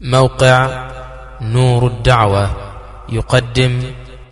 موقع نور الدعوة يقدم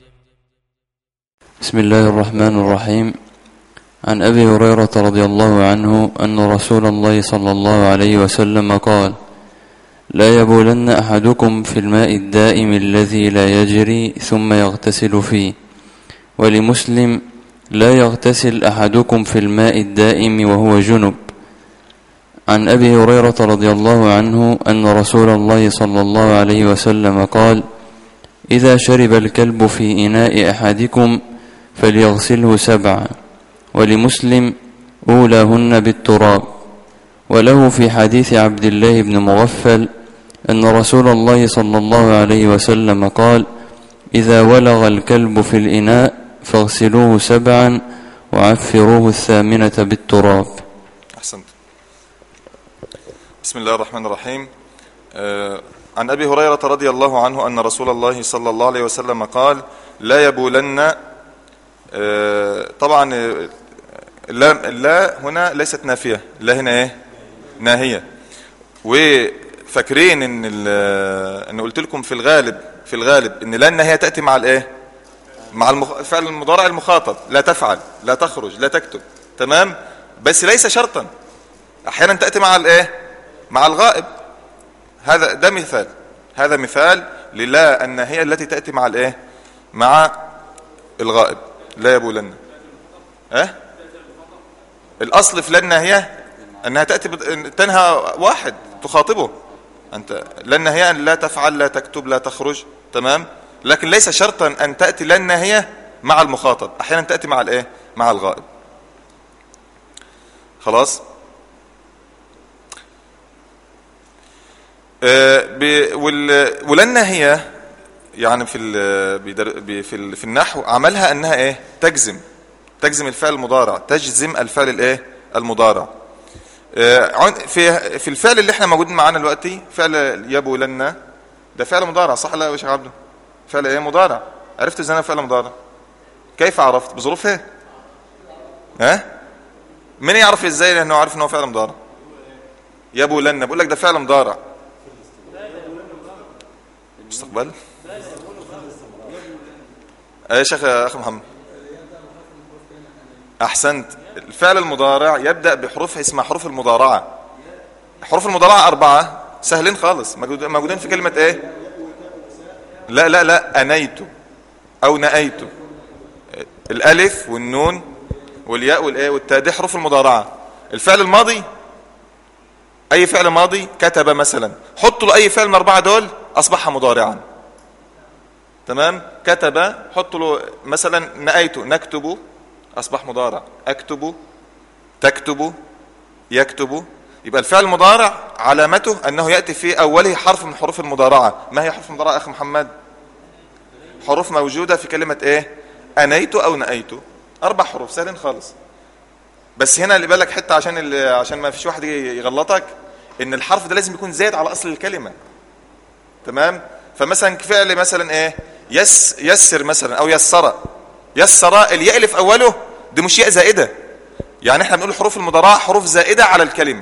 بسم الله الرحمن الرحيم عن أبي هريرة رضي الله عنه أن رسول الله صلى الله عليه وسلم قال لا يبولن أحدكم في الماء الدائم الذي لا يجري ثم يغتسل فيه ولمسلم لا يغتسل أحدكم في الماء الدائم وهو جنب عن أبي هريرة رضي الله عنه أن رسول الله صلى الله عليه وسلم قال إذا شرب الكلب في إناء أحدكم فليغسله سبعا ولمسلم أولاهن بالتراب وله في حديث عبد الله بن مغفل أن رسول الله صلى الله عليه وسلم قال إذا ولغ الكلب في الإناء فاغسلوه سبعا وعفروه الثامنة بالتراب أحسنت بسم الله الرحمن الرحيم آه، عن أبي هريرة رضي الله عنه أن رسول الله صلى الله عليه وسلم قال لا يبولن آه، طبعا آه، لا, لا هنا ليست نافية لا هنا ايه ناهية وفاكرين ان ال- ان قلت لكم في الغالب في الغالب ان لا الناهية تأتي مع الايه مع المخ... فعل المضارع المخاطب لا تفعل لا تخرج لا تكتب تمام بس ليس شرطا احيانا تأتي مع الايه مع الغائب هذا ده مثال هذا مثال للا الناهية التي تأتي مع الايه مع الغائب لا يبولن اه الاصل في لا الناهية انها تأتي بت- تنهى واحد تخاطبه انت لا الناهية ان لا تفعل لا تكتب لا تخرج تمام لكن ليس شرطا ان تأتي لا الناهية مع المخاطب احيانا تأتي مع الايه مع الغائب خلاص آه، ب- وال- ولنا هي يعني في ال بيدر- بي- في ال- في النحو عملها انها ايه تجزم تجزم الفعل المضارع تجزم الفعل الايه المضارع آه، عن- في في الفعل اللي احنا موجودين معانا دلوقتي فعل يبولن ده فعل مضارع صح ولا لا يا شيخ عبده فعل ايه مضارع عرفت ازاي انه فعل مضارع كيف عرفت بظروف ايه ها مين يعرف ازاي لانه عارف ان هو فعل مضارع يبولن بقول لك ده فعل مضارع مستقبل ايه يا شيخ يا اخ محمد احسنت الفعل المضارع يبدا بحروف اسمها حروف المضارعه حروف المضارعه اربعه سهلين خالص موجود- موجودين في كلمه ايه لا لا لا انيت او نأيت الالف والنون والياء والايه والتاء دي حروف المضارعه الفعل الماضي اي فعل ماضي كتب مثلا حط له اي فعل من الاربعه دول اصبح مضارعا تمام كتب حط له مثلا نأيت نكتب اصبح مضارع اكتب تكتب يكتب يبقى الفعل المضارع علامته انه ياتي في اوله حرف من حروف المضارعه ما هي حروف المضارعه يا اخ محمد حروف موجوده في كلمه ايه انيت او نأيت اربع حروف سهلين خالص بس هنا اللي بالك حته عشان ال- عشان ما فيش واحد يجي يغلطك ان الحرف ده لازم يكون زايد على اصل الكلمه تمام فمثلا فعل مثلا ايه يس يسر مثلا او يسر يسر الياء اللي في اوله دي مش ياء زائده يعني احنا بنقول حروف المضارعه حروف زائده على الكلمه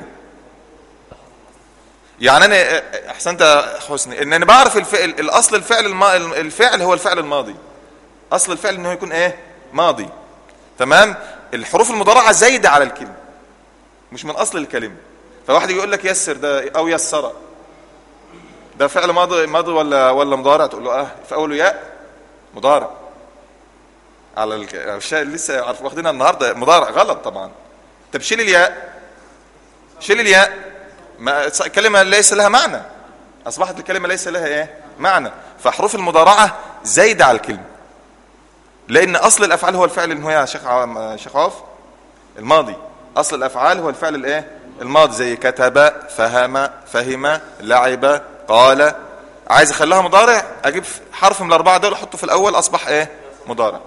يعني انا احسنت يا حسني ان انا بعرف الفعل الاصل الفعل الما الفعل هو الفعل الماضي اصل الفعل انه يكون ايه ماضي تمام الحروف المضارعه زايده على الكلمه مش من اصل الكلمه فواحد يقول لك يسر ده او يسر ده فعل ماضي ماضي ولا ولا مضارع تقول له اه في اوله ياء مضارع على الك... الشيء اللي لسه عارف واخدينها النهارده مضارع غلط طبعا طب شيل الياء شيل الياء ما كلمه ليس لها معنى اصبحت الكلمه ليس لها ايه معنى فحروف المضارعه زايده على الكلمه لان اصل الافعال هو الفعل ان هو يا شيخ عم- شيخ عوف الماضي اصل الافعال هو الفعل الايه الماضي زي كتب فهم فهم لعب قال عايز اخليها مضارع اجيب حرف من الاربعه دول احطه في الاول اصبح ايه مضارع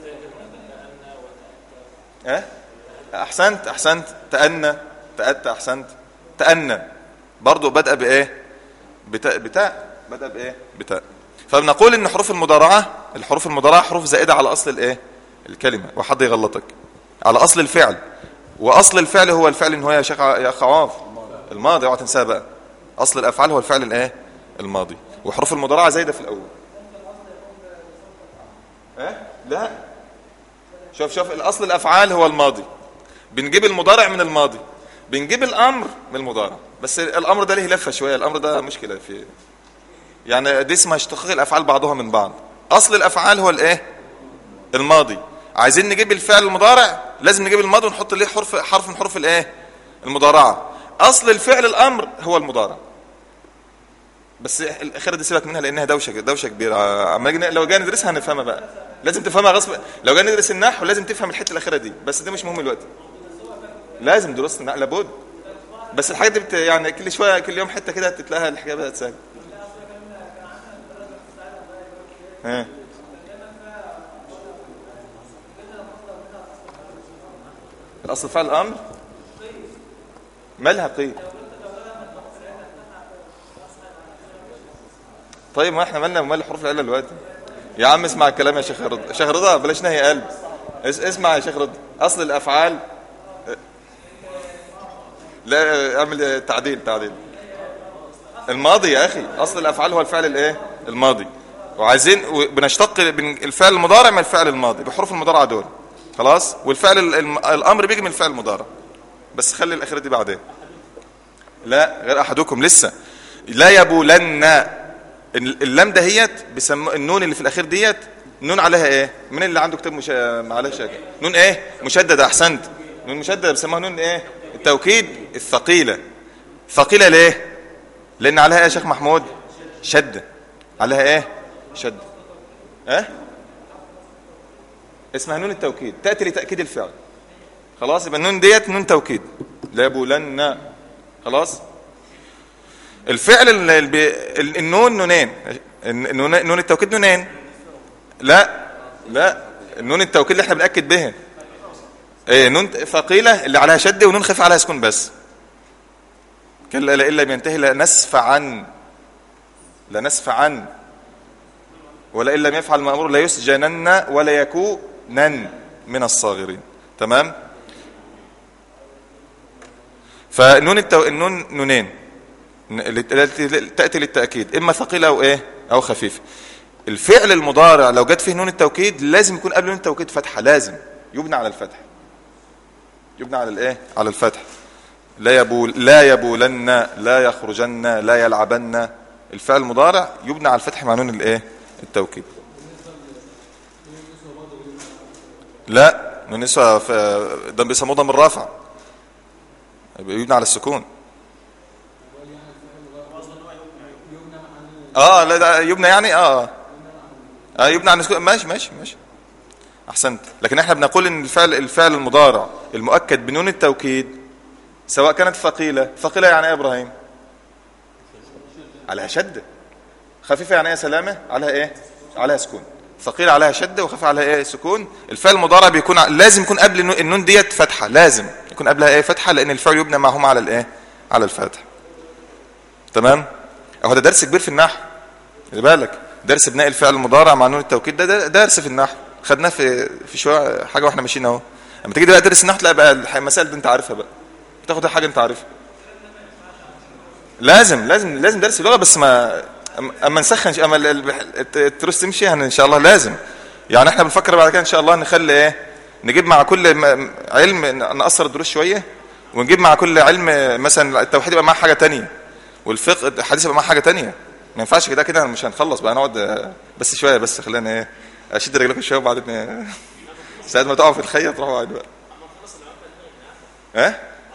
ايه احسنت احسنت تأنى تأتى احسنت تأنى برضو بدأ بايه بتاء بتاء بدأ بايه بتاء فبنقول ان حروف المضارعه الحروف المضارعه حروف زائده على اصل الايه الكلمه وحد يغلطك على اصل الفعل واصل الفعل هو الفعل ان هو يا شيخ ع- يا اخ عواف الماضي اوعى تنساها بقى اصل الافعال هو الفعل الايه الماضي وحروف المضارعه زايده في الاول اه لا شوف شوف الاصل الافعال هو الماضي بنجيب المضارع من الماضي بنجيب الامر من المضارع بس الامر ده ليه لفه شويه الامر ده مشكله في يعني دي اسمها اشتقاق الافعال بعضها من بعض اصل الافعال هو الايه الماضي عايزين نجيب الفعل المضارع لازم نجيب الماضي ونحط ليه حرف حرف من حروف الايه المضارعه اصل الفعل الامر هو المضارع بس الاخيره دي سيبك منها لانها دوشه دوشه كبيره اما نيجي- لو جاي ندرسها هنفهمها بقى لازم تفهمها غصب لو جاي ندرس النحو لازم تفهم الحته الاخيره دي بس ده مش مهم دلوقتي لازم دراسه النحو لابد بس الحاجات دي بت... يعني كل شويه كل يوم حته كده تتلاقيها الحكايه بدات سهله ها الاصل فعل الامر مالها قيل طيب ما احنا مالنا ومال حروف العله دلوقتي يا عم اسمع الكلام يا شيخ رضا شيخ رضا بلاش نهي قلب اس- اسمع يا شيخ رضا اصل الافعال لا اعمل تعديل تعديل الماضي يا اخي اصل الافعال هو الفعل الايه الماضي وعايزين و- بنشتق بن- الفعل المضارع من الفعل الماضي بحروف المضارعه دول خلاص والفعل ال- الم- الامر بيجي من الفعل المضارع بس خلي الاخيره دي بعدين لا غير احدكم لسه لا يبولن ال- اللام دهيت بيسموا النون اللي في الاخير ديت نون عليها ايه من اللي عنده كتاب مش عليها شاكل نون ايه مشدده احسنت نون مشدده بيسموها نون ايه التوكيد الثقيله ثقيله ليه لان عليها ايه يا شيخ محمود شده عليها ايه شده اه اسمها نون التوكيد تاتي لتاكيد الفعل خلاص يبقى النون ديت نون توكيد لا يبولن خلاص الفعل ال- ال- بي- ال- النون نونين النون نون التوكيد نونين لا لا النون التوكيد اللي احنا بنأكد بها ايه نون ثقيلة اللي عليها شد ونون خفيفة عليها سكون بس كلا لا إلا ينتهي لنسفعا لنسفعا ولا إن لم يفعل المأمور لا يسجنن ولا يكونن من الصاغرين تمام فنون التو... النون نونين التي تأتي للتأكيد إما ثقيلة أو إيه أو خفيفة الفعل المضارع لو جت فيه نون التوكيد لازم يكون قبل نون التوكيد فتحة لازم يبنى على الفتح يبنى على الإيه على الفتح لا يبول لا يبولن لا يخرجن لا يلعبن الفعل المضارع يبنى على الفتح مع نون الإيه التوكيد لا نون نسوة في- ده بيسموه ضم الرافع يبنى على السكون اه لا ده يبنى يعني اه اه يبنى على السكون ماشي ماشي ماشي احسنت لكن احنا بنقول ان الفعل الفعل المضارع المؤكد بنون التوكيد سواء كانت ثقيله ثقيله يعني ايه يا ابراهيم عليها شده خفيفه يعني ايه سلامه عليها ايه عليها سكون ثقيله عليها شده وخفيفه عليها ايه سكون الفعل المضارع بيكون ع- لازم يكون قبل النون- النون ديت فتحه لازم يكون قبلها ايه فتحه لان الفعل يبنى معهما على الايه على الفتح تمام اهو ده درس كبير في النحو خلي بالك درس بناء الفعل المضارع مع نون التوكيد ده, ده درس في النحو خدناه في في شويه حاجه واحنا ماشيين اهو لما تيجي بقى تدرس النحو تلاقي بقى الح- المسائل دي انت عارفها بقى تاخد حاجه انت عارفها لازم لازم لازم درس اللغه بس ما أم- اما نسخن اما ال- ال- التروس تمشي هن- ان شاء الله لازم يعني احنا بنفكر بعد كده ان شاء الله نخلي ايه نجيب مع كل م- علم ن- نقصر الدروس شويه ونجيب مع كل علم مثلا التوحيد يبقى معاه حاجه تانية والفقه الحديث يبقى معاه حاجه تانية ما ينفعش كده كده مش هنخلص بقى نقعد آه، بس شويه بس خلينا ايه اشد رجلكم شويه وبعدين آه، ساعه ما تقعوا في الخيط تروحوا قاعد بقى ها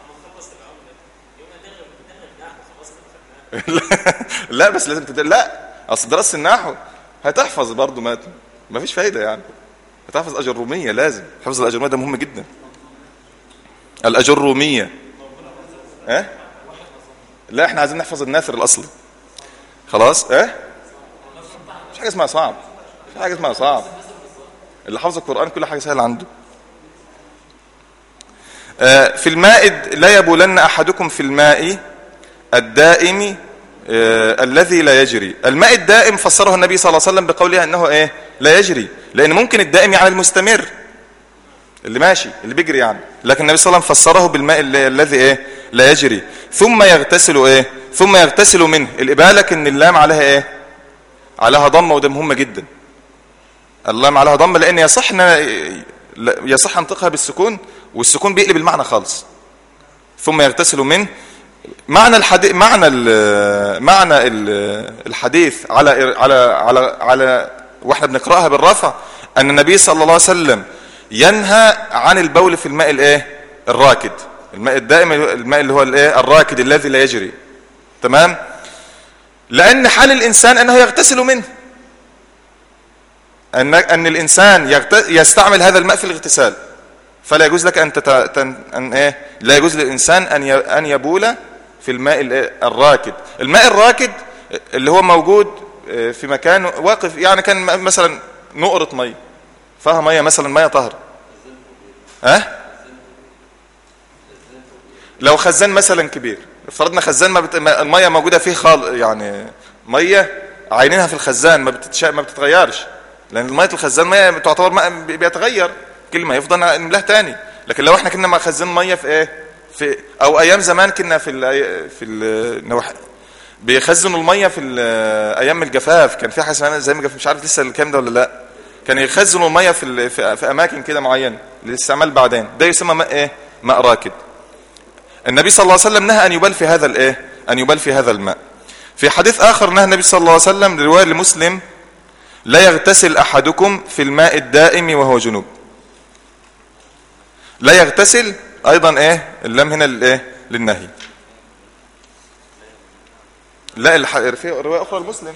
لا بس لازم تد... لا اصل دراسه النحو هتحفظ برضه متن مفيش فايده يعني هتحفظ اجروميه لازم حفظ الاجروميه ده مهم جدا الاجروميه ها لا احنا عايزين نحفظ الناثر الاصلي خلاص اه مش حاجه اسمها صعب مش حاجه اسمها صعب اللي حافظ القران كل حاجه سهله عنده آه، في المائد لا يبولن احدكم في الماء الدائم آه، الذي لا يجري الماء الدائم فسره النبي صلى الله عليه وسلم بقوله انه ايه لا يجري لان ممكن الدائم يعني المستمر اللي ماشي اللي بيجري يعني لكن النبي صلى الله عليه وسلم فسره بالماء ال- الذي ايه لا يجري ثم يغتسل ايه ثم يغتسل منه الإبالك ان اللام عليها ايه عليها ضمه وده مهمه جدا اللام عليها ضمه لان يصح إن- لا- يصح انطقها بالسكون والسكون بيقلب المعنى خالص ثم يغتسل منه معنى الحديث معنى ال معنى ال الحديث على على على على واحنا بنقراها بالرفع ان النبي صلى الله عليه وسلم ينهى عن البول في الماء الايه الراكد الماء الدائم الماء اللي هو الايه الراكد الذي لا يجري تمام لان حال الانسان انه يغتسل منه ان ان الانسان يغت- يستعمل هذا الماء في الاغتسال فلا يجوز لك ان تت... تن... ان ايه لا يجوز للانسان ان ي... ان يبول في الماء ال- الراكد الماء الراكد اللي هو موجود آه، في مكان واقف يعني كان م- مثلا نقرة ميه فيها ميه مثلا ميه طهر ها أه؟ لو خزان مثلا كبير افترضنا خزان ما بت... ما- الميه موجوده فيه خال يعني ميه عينينها في الخزان ما بتتش... ما بتتغيرش لان ميه الخزان ميه تعتبر ماء بي- بيتغير كل ما يفضل نملاه تاني لكن لو احنا كنا مخزن ميه في ايه في او ايام زمان كنا في ال... في ال... نوح... بيخزنوا الميه في ال- ايام الجفاف كان في حاجه اسمها زي ما الجفاف مش عارف لسه الكلام ده ولا لا كان يخزنوا الميه في ال... في... في اماكن كده معينه للاستعمال بعدين ده يسمى ماء ايه ماء راكد النبي صلى الله عليه وسلم نهى ان يبال في هذا الايه ان يبال في هذا الماء في حديث اخر نهى النبي صلى الله عليه وسلم روايه لمسلم لا يغتسل احدكم في الماء الدائم وهو جنوب لا يغتسل ايضا ايه اللام هنا للايه للنهي لا الح... في روايه اخرى لمسلم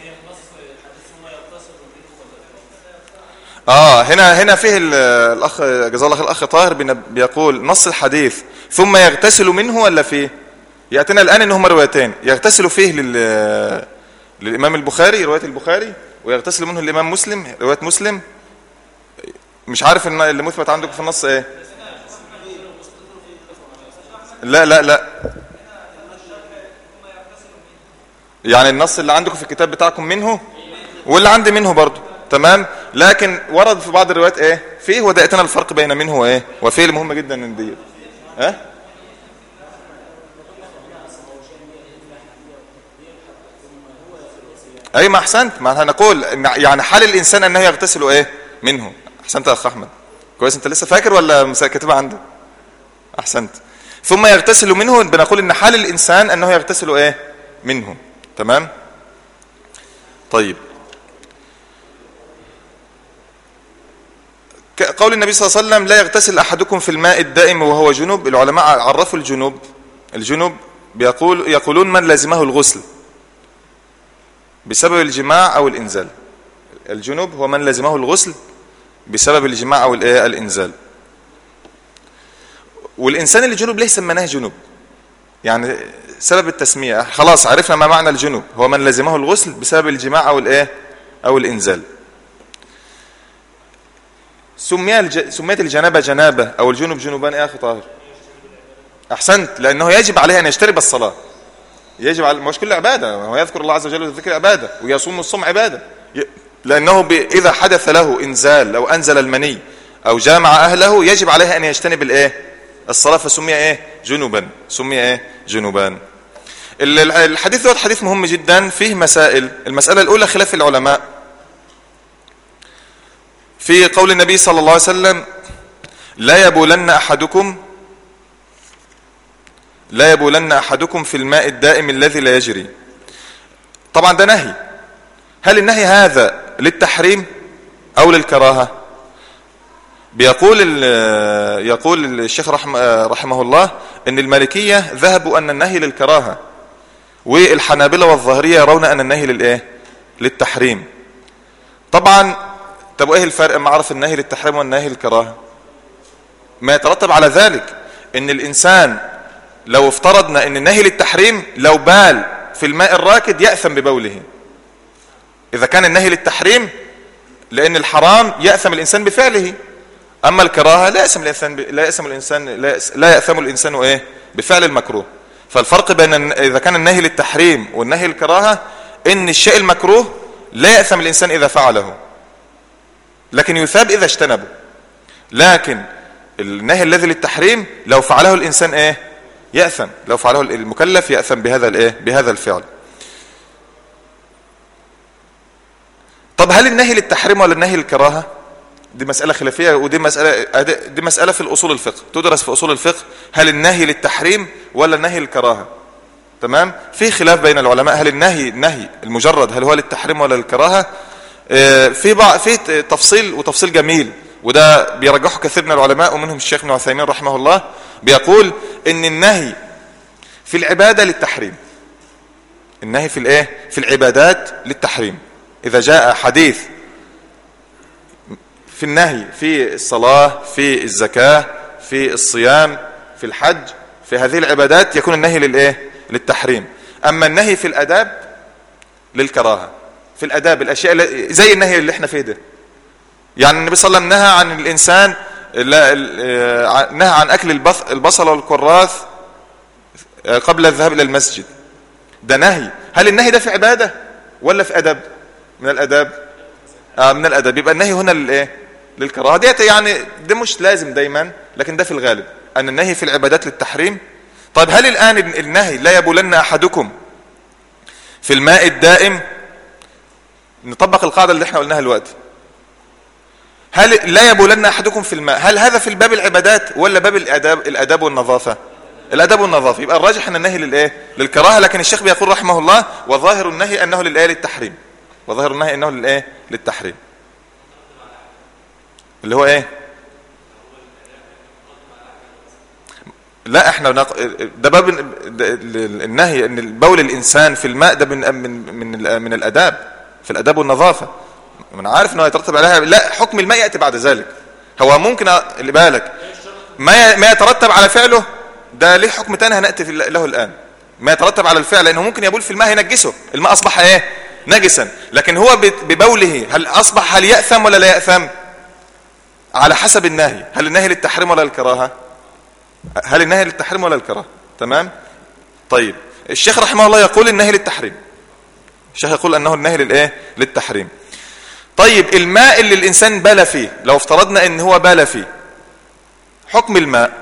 اه هنا هنا فيه ال- الاخ جزاه الله خير الاخ طاهر بن- بيقول نص الحديث ثم يغتسل منه ولا فيه ياتينا الان ان هما روايتين يغتسل فيه لل للامام البخاري روايه البخاري ويغتسل منه الامام مسلم روايه مسلم مش عارف ان اللي مثبت عندكم في النص ايه لا لا لا يعني النص اللي عندكم في الكتاب بتاعكم منه واللي عندي منه برضو تمام لكن ورد في بعض الروايات ايه فيه ودائتنا الفرق بين منه وايه وفيه اللي مهمه جدا من دي ها اي ما احسنت ما هنقول إن يعني حال الانسان انه يغتسل ايه منه احسنت يا اخ احمد كويس انت لسه فاكر ولا مس- كاتبها عندك احسنت ثم يغتسل منه بنقول ان حال الانسان انه يغتسل ايه منه تمام طيب ك- قول النبي صلى الله عليه وسلم لا يغتسل احدكم في الماء الدائم وهو جنوب العلماء عرفوا الجنوب الجنوب بيقول يقولون من لازمه الغسل بسبب الجماع او الانزال الجنوب هو من لازمه الغسل بسبب الجماع او الإيه؟ الانزال والانسان اللي جنوب ليه سميناه جنوب يعني سبب التسميه خلاص عرفنا ما معنى الجنوب هو من لزمه الغسل بسبب الجماع او الايه او الانزال سمي الج... سميت الجنابه جنابه او الجنوب جنوبان يا اخي طاهر احسنت لانه يجب عليه ان يجتنب الصلاه يجب على مش كل عباده هو يذكر الله عز وجل الذكر عباده ويصوم الصوم عباده ي... لانه ب... اذا حدث له انزال او انزل المني او جامع اهله يجب عليه ان يجتنب الايه الصلاه فسمي ايه جنوبا سمي ايه جنوبان ال- ال- الحديث دوت حديث مهم جدا فيه مسائل المساله الاولى خلاف العلماء في قول النبي صلى الله عليه وسلم لا يبولن احدكم لا يبولن احدكم في الماء الدائم الذي لا يجري طبعا ده نهي هل النهي هذا للتحريم او للكراهه بيقول ال- يقول الشيخ رحمه, رحمه الله ان المالكيه ذهبوا ان النهي للكراهه والحنابلة والظاهرية يرون أن النهي للإيه؟ للتحريم طبعا طب ايه الفرق ما عرف النهي للتحريم والنهي للكراهه ما يترتب على ذلك ان الانسان لو افترضنا ان النهي للتحريم لو بال في الماء الراكد يأثم ببوله اذا كان النهي للتحريم لان الحرام يأثم الانسان بفعله اما الكراهه لا يأثم الانسان ب... لا يأثم الانسان لا, يأس... لا يأثم الانسان ايه بفعل المكروه فالفرق بين الن- اذا كان النهي للتحريم والنهي للكراهه ان الشيء المكروه لا يأثم الانسان اذا فعله لكن يثاب اذا اجتنبه لكن النهي الذي للتحريم لو فعله الانسان ايه يأثم لو فعله المكلف يأثم بهذا الايه بهذا الفعل طب هل النهي للتحريم ولا النهي للكراهه دي مسألة خلافية ودي مسألة دي مسألة في الأصول الفقه تدرس في أصول الفقه هل النهي للتحريم ولا النهي للكراهة تمام في خلاف بين العلماء هل النهي النهي المجرد هل هو للتحريم ولا للكراهة آه، في بعض في تفصيل وتفصيل جميل وده بيرجحه كثير من العلماء ومنهم الشيخ ابن عثيمين رحمه الله بيقول ان النهي في العبادة للتحريم النهي في الايه في العبادات للتحريم اذا جاء حديث في النهي في الصلاة في الزكاة في الصيام في الحج في هذه العبادات يكون النهي للايه للتحريم اما النهي في الاداب للكراهه في الاداب الاشياء اللي زي النهي اللي احنا فيه ده يعني النبي صلى الله عليه وسلم نهى عن الانسان لا ال- نهى عن اكل البص- البصل والكراث قبل الذهاب الى المسجد ده نهي هل النهي ده في عباده ولا في ادب من الاداب آه من الادب يبقى النهي هنا للايه للكراهه ديت يعني ده مش لازم دايما لكن ده في الغالب ان النهي في العبادات للتحريم طيب هل الان النهي لا يبولن احدكم في الماء الدائم نطبق القاعده اللي احنا قلناها دلوقتي هل لا يبولن احدكم في الماء هل هذا في الباب العبادات ولا باب الاداب الاداب والنظافه الاداب والنظافه يبقى الراجح ان النهي للايه للكراهه لكن الشيخ بيقول رحمه الله وظاهر النهي انه للايه للتحريم وظاهر النهي انه للايه للتحريم اللي هو ايه لا احنا نق... ده باب ده النهي ان بول الانسان في الماء ده من من من, من الاداب في الاداب والنظافه من عارف انه يترتب عليها لا حكم الماء ياتي بعد ذلك هو ممكن أ- اللي بالك ما ي- ما يترتب على فعله ده ليه حكم تاني هناتي في له الان ما يترتب على الفعل لانه ممكن يبول في الماء ينجسه الماء اصبح ايه نجسا لكن هو ب- ببوله هل اصبح هل ياثم ولا لا ياثم على حسب النهي هل النهي للتحريم ولا للكراهه هل النهي للتحريم ولا للكراهه تمام طيب الشيخ رحمه الله يقول النهي للتحريم الشيخ يقول انه النهي للايه للتحريم طيب الماء اللي الانسان بال فيه لو افترضنا ان هو بال فيه حكم الماء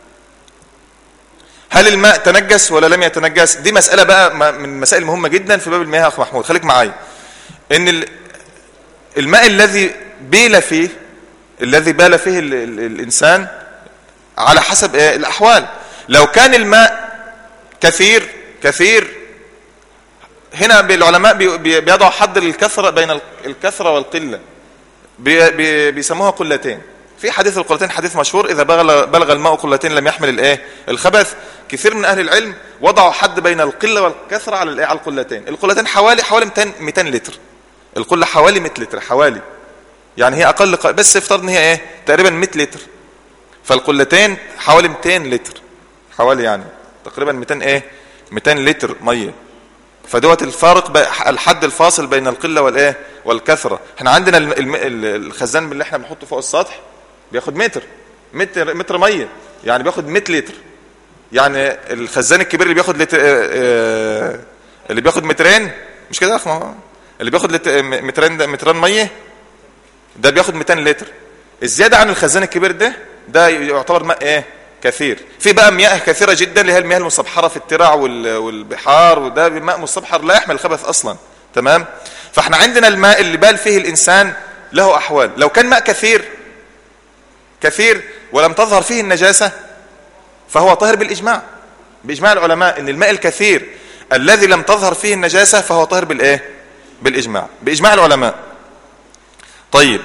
هل الماء تنجس ولا لم يتنجس دي مسألة بقى م- من المسائل المهمة جدا في باب المياه يا اخ محمود خليك معايا ان ال- الماء الذي بيل فيه الذي بال فيه ال ال الانسان على حسب إيه؟ الاحوال لو كان الماء كثير كثير هنا العلماء بي- بي- بيضعوا حد للكثرة بين ال- الكثرة والقلة بي- بي- بيسموها قلتين في حديث القلتين حديث مشهور إذا بلغ, بلغ الماء قلتين لم يحمل الايه الخبث كثير من أهل العلم وضعوا حد بين القلة والكثرة على الايه على القلتين القلتين حوالي حوالي 200 200 لتر القلة حوالي 100 لتر حوالي يعني هي أقل ق- بس افترض ان هي ايه تقريبا 100 لتر فالقلتين حوالي 200 لتر حوالي يعني تقريبا 200 ايه 200 لتر ميه فدوت الفارق بقى- الحد الفاصل بين القله والايه والكثره احنا عندنا الم- الم- ال- الخزان اللي احنا بنحطه فوق السطح بياخد متر متر متر ميه يعني بياخد 100 لتر يعني الخزان الكبير اللي بياخد لتر آه، آه، اللي بياخد مترين مش كده يا اخ ما هو اللي بياخد لت- م- مترين ده مترين ميه ده بياخد 200 لتر الزياده عن الخزان الكبير ده ده يعتبر ماء ايه كثير في بقى مياه كثيره جدا اللي هي المياه المستبحره في الترع وال- والبحار وده ماء مستبحر لا يحمل خبث اصلا تمام فاحنا عندنا الماء اللي بال فيه الانسان له احوال لو كان ماء كثير كثير ولم تظهر فيه النجاسه فهو طاهر بالاجماع باجماع العلماء ان الماء الكثير الذي لم تظهر فيه النجاسه فهو طاهر بالايه بالاجماع باجماع العلماء طيب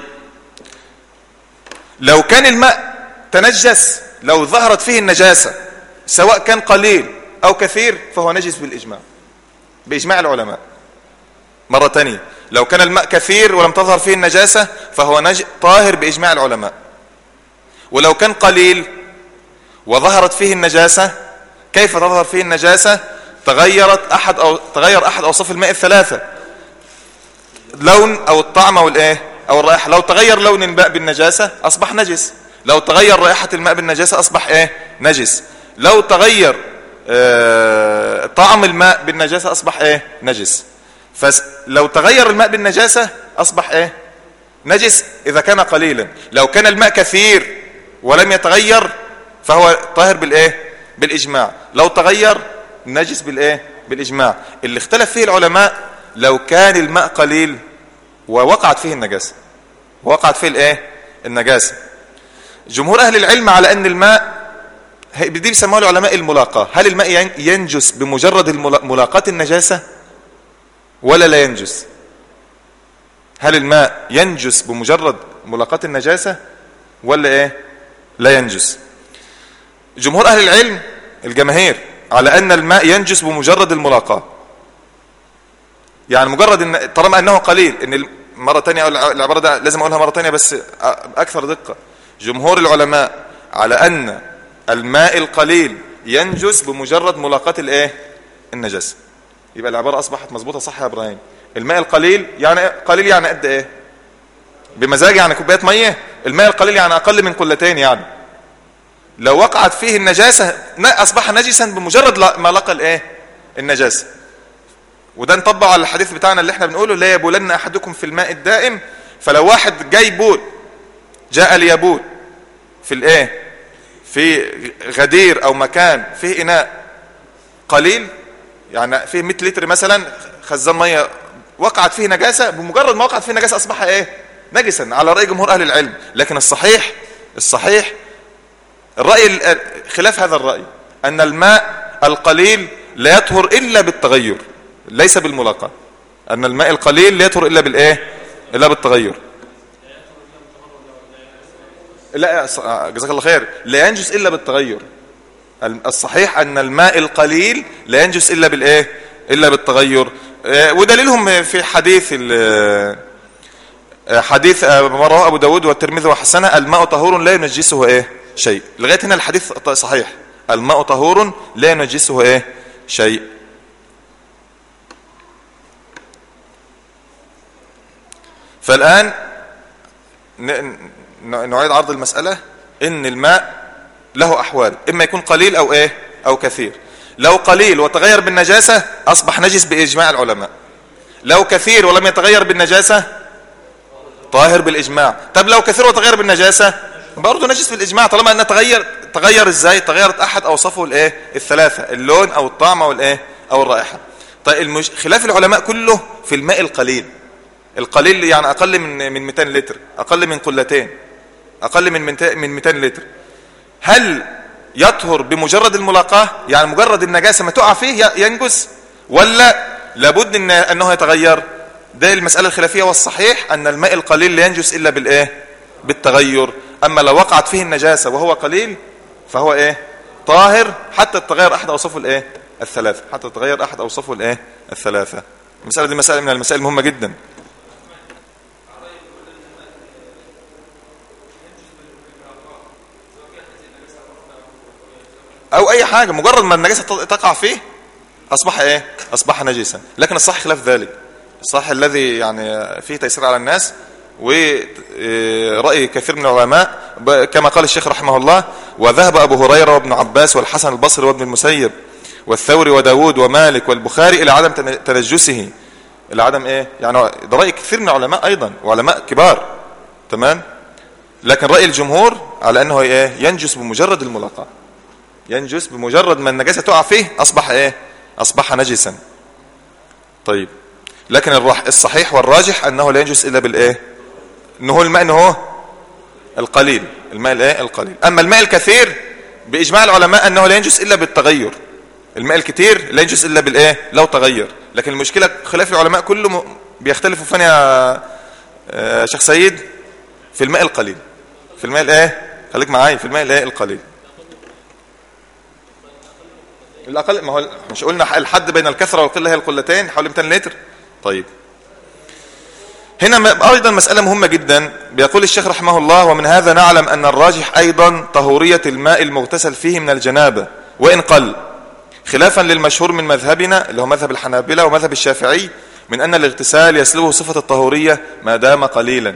لو كان الماء تنجس لو ظهرت فيه النجاسة سواء كان قليل أو كثير فهو نجس بالإجماع بإجماع العلماء مرة تانية لو كان الماء كثير ولم تظهر فيه النجاسة فهو نج... طاهر بإجماع العلماء ولو كان قليل وظهرت فيه النجاسة كيف تظهر فيه النجاسة تغيرت أحد أو تغير أحد أوصاف الماء الثلاثة لون او الطعم او الايه او الرائحه لو تغير لون الماء بالنجاسه اصبح نجس لو تغير رائحه الماء بالنجاسه اصبح ايه نجس لو تغير آه طعم الماء بالنجاسه اصبح ايه نجس فلو تغير الماء بالنجاسه اصبح ايه نجس اذا كان قليلا لو كان الماء كثير ولم يتغير فهو طاهر بالايه بالاجماع لو تغير نجس بالايه بالاجماع اللي اختلف فيه العلماء لو كان الماء قليل ووقعت فيه النجاسه وقعت فيه الايه النجاسه جمهور اهل العلم على ان الماء هي- دي بيسموها العلماء الملاقاه هل الماء ين- ينجس بمجرد الملا- ملاقاه النجاسه ولا لا ينجس هل الماء ينجس بمجرد ملاقاه النجاسه ولا ايه لا ينجس جمهور اهل العلم الجماهير على ان الماء ينجس بمجرد الملاقاه يعني مجرد ان طالما انه قليل ان مره تانية أو العباره ده لازم اقولها مره تانية بس اكثر دقه جمهور العلماء على ان الماء القليل ينجس بمجرد ملاقاه الايه النجاسه يبقى العباره اصبحت مظبوطه صح يا ابراهيم الماء القليل يعني قليل يعني قد ايه بمزاج يعني كوبايه ميه الماء القليل يعني اقل من قلتين يعني لو وقعت فيه النجاسه اصبح نجسا بمجرد ما لقى الايه النجاسه وده نطبق على الحديث بتاعنا اللي احنا بنقوله لا يبولن احدكم في الماء الدائم فلو واحد جاي بول جاء ليبول في الايه في غدير او مكان فيه اناء قليل يعني فيه 100 لتر مثلا خزان ميه وقعت فيه نجاسه بمجرد ما وقعت فيه نجاسه اصبح ايه نجسا على راي جمهور اهل العلم لكن الصحيح الصحيح الراي خلاف هذا الراي ان الماء القليل لا يطهر الا بالتغير ليس بالملاقاه ان الماء القليل لا يطهر الا بالايه الا بالتغير لا جزاك الله خير لا ينجس الا بالتغير الصحيح ان الماء القليل لا ينجس الا بالايه الا بالتغير ودليلهم في حديث حديث ما رواه ابو داود والترمذي وحسنه الماء طهور لا ينجسه ايه شيء لغايه هنا الحديث صحيح الماء طهور لا ينجسه ايه شيء فالان نعيد عرض المساله ان الماء له احوال اما يكون قليل او ايه او كثير لو قليل وتغير بالنجاسه اصبح نجس باجماع العلماء لو كثير ولم يتغير بالنجاسه طاهر بالاجماع طب لو كثير وتغير بالنجاسه برضه نجس بالاجماع طالما انه تغير تغير ازاي تغيرت احد اوصافه الايه الثلاثه اللون او الطعم او الايه او الرائحه طيب المش... خلاف العلماء كله في الماء القليل القليل يعني اقل من من 200 لتر اقل من قلتين اقل من من 200 لتر هل يطهر بمجرد الملاقاه يعني مجرد النجاسه ما تقع فيه ينجس ولا لابد ان انه يتغير ده المساله الخلافيه والصحيح ان الماء القليل لا ينجس الا بالايه بالتغير اما لو وقعت فيه النجاسه وهو قليل فهو ايه طاهر حتى تتغير احد اوصافه الايه الثلاثه حتى تتغير احد اوصافه الايه الثلاثه المساله دي مساله من المسائل المهمه جدا او اي حاجه مجرد ما النجاسه تقع فيه اصبح ايه اصبح نجسا لكن الصح خلاف ذلك الصح الذي يعني فيه تيسير على الناس ورأي كثير من العلماء كما قال الشيخ رحمه الله وذهب أبو هريرة وابن عباس والحسن البصري وابن المسيب والثوري وداود ومالك والبخاري إلى عدم تنجسه إلى عدم إيه يعني ده رأي كثير من العلماء أيضا وعلماء كبار تمام لكن رأي الجمهور على أنه إيه ينجس بمجرد الملاقاة ينجس بمجرد ما النجاسة تقع فيه أصبح إيه أصبح نجسا طيب لكن الصحيح والراجح أنه لا ينجس إلا بالإيه ان هو الماء ان هو القليل الماء الايه القليل اما الماء الكثير باجماع العلماء انه لا ينجس الا بالتغير الماء الكثير لا ينجس الا بالايه لو تغير لكن المشكله خلاف العلماء كله بيختلفوا فين يا شيخ سيد في الماء القليل في الماء الايه خليك معايا في الماء الايه القليل الاقل ما هو مش قلنا الحد بين الكثره والقله هي القلتين حوالي 200 لتر طيب هنا أيضا مسألة مهمة جدا بيقول الشيخ رحمه الله ومن هذا نعلم أن الراجح أيضا طهورية الماء المغتسل فيه من الجنابة وإن قل خلافا للمشهور من مذهبنا اللي هو مذهب الحنابلة ومذهب الشافعي من أن الاغتسال يسلبه صفة الطهورية ما دام قليلا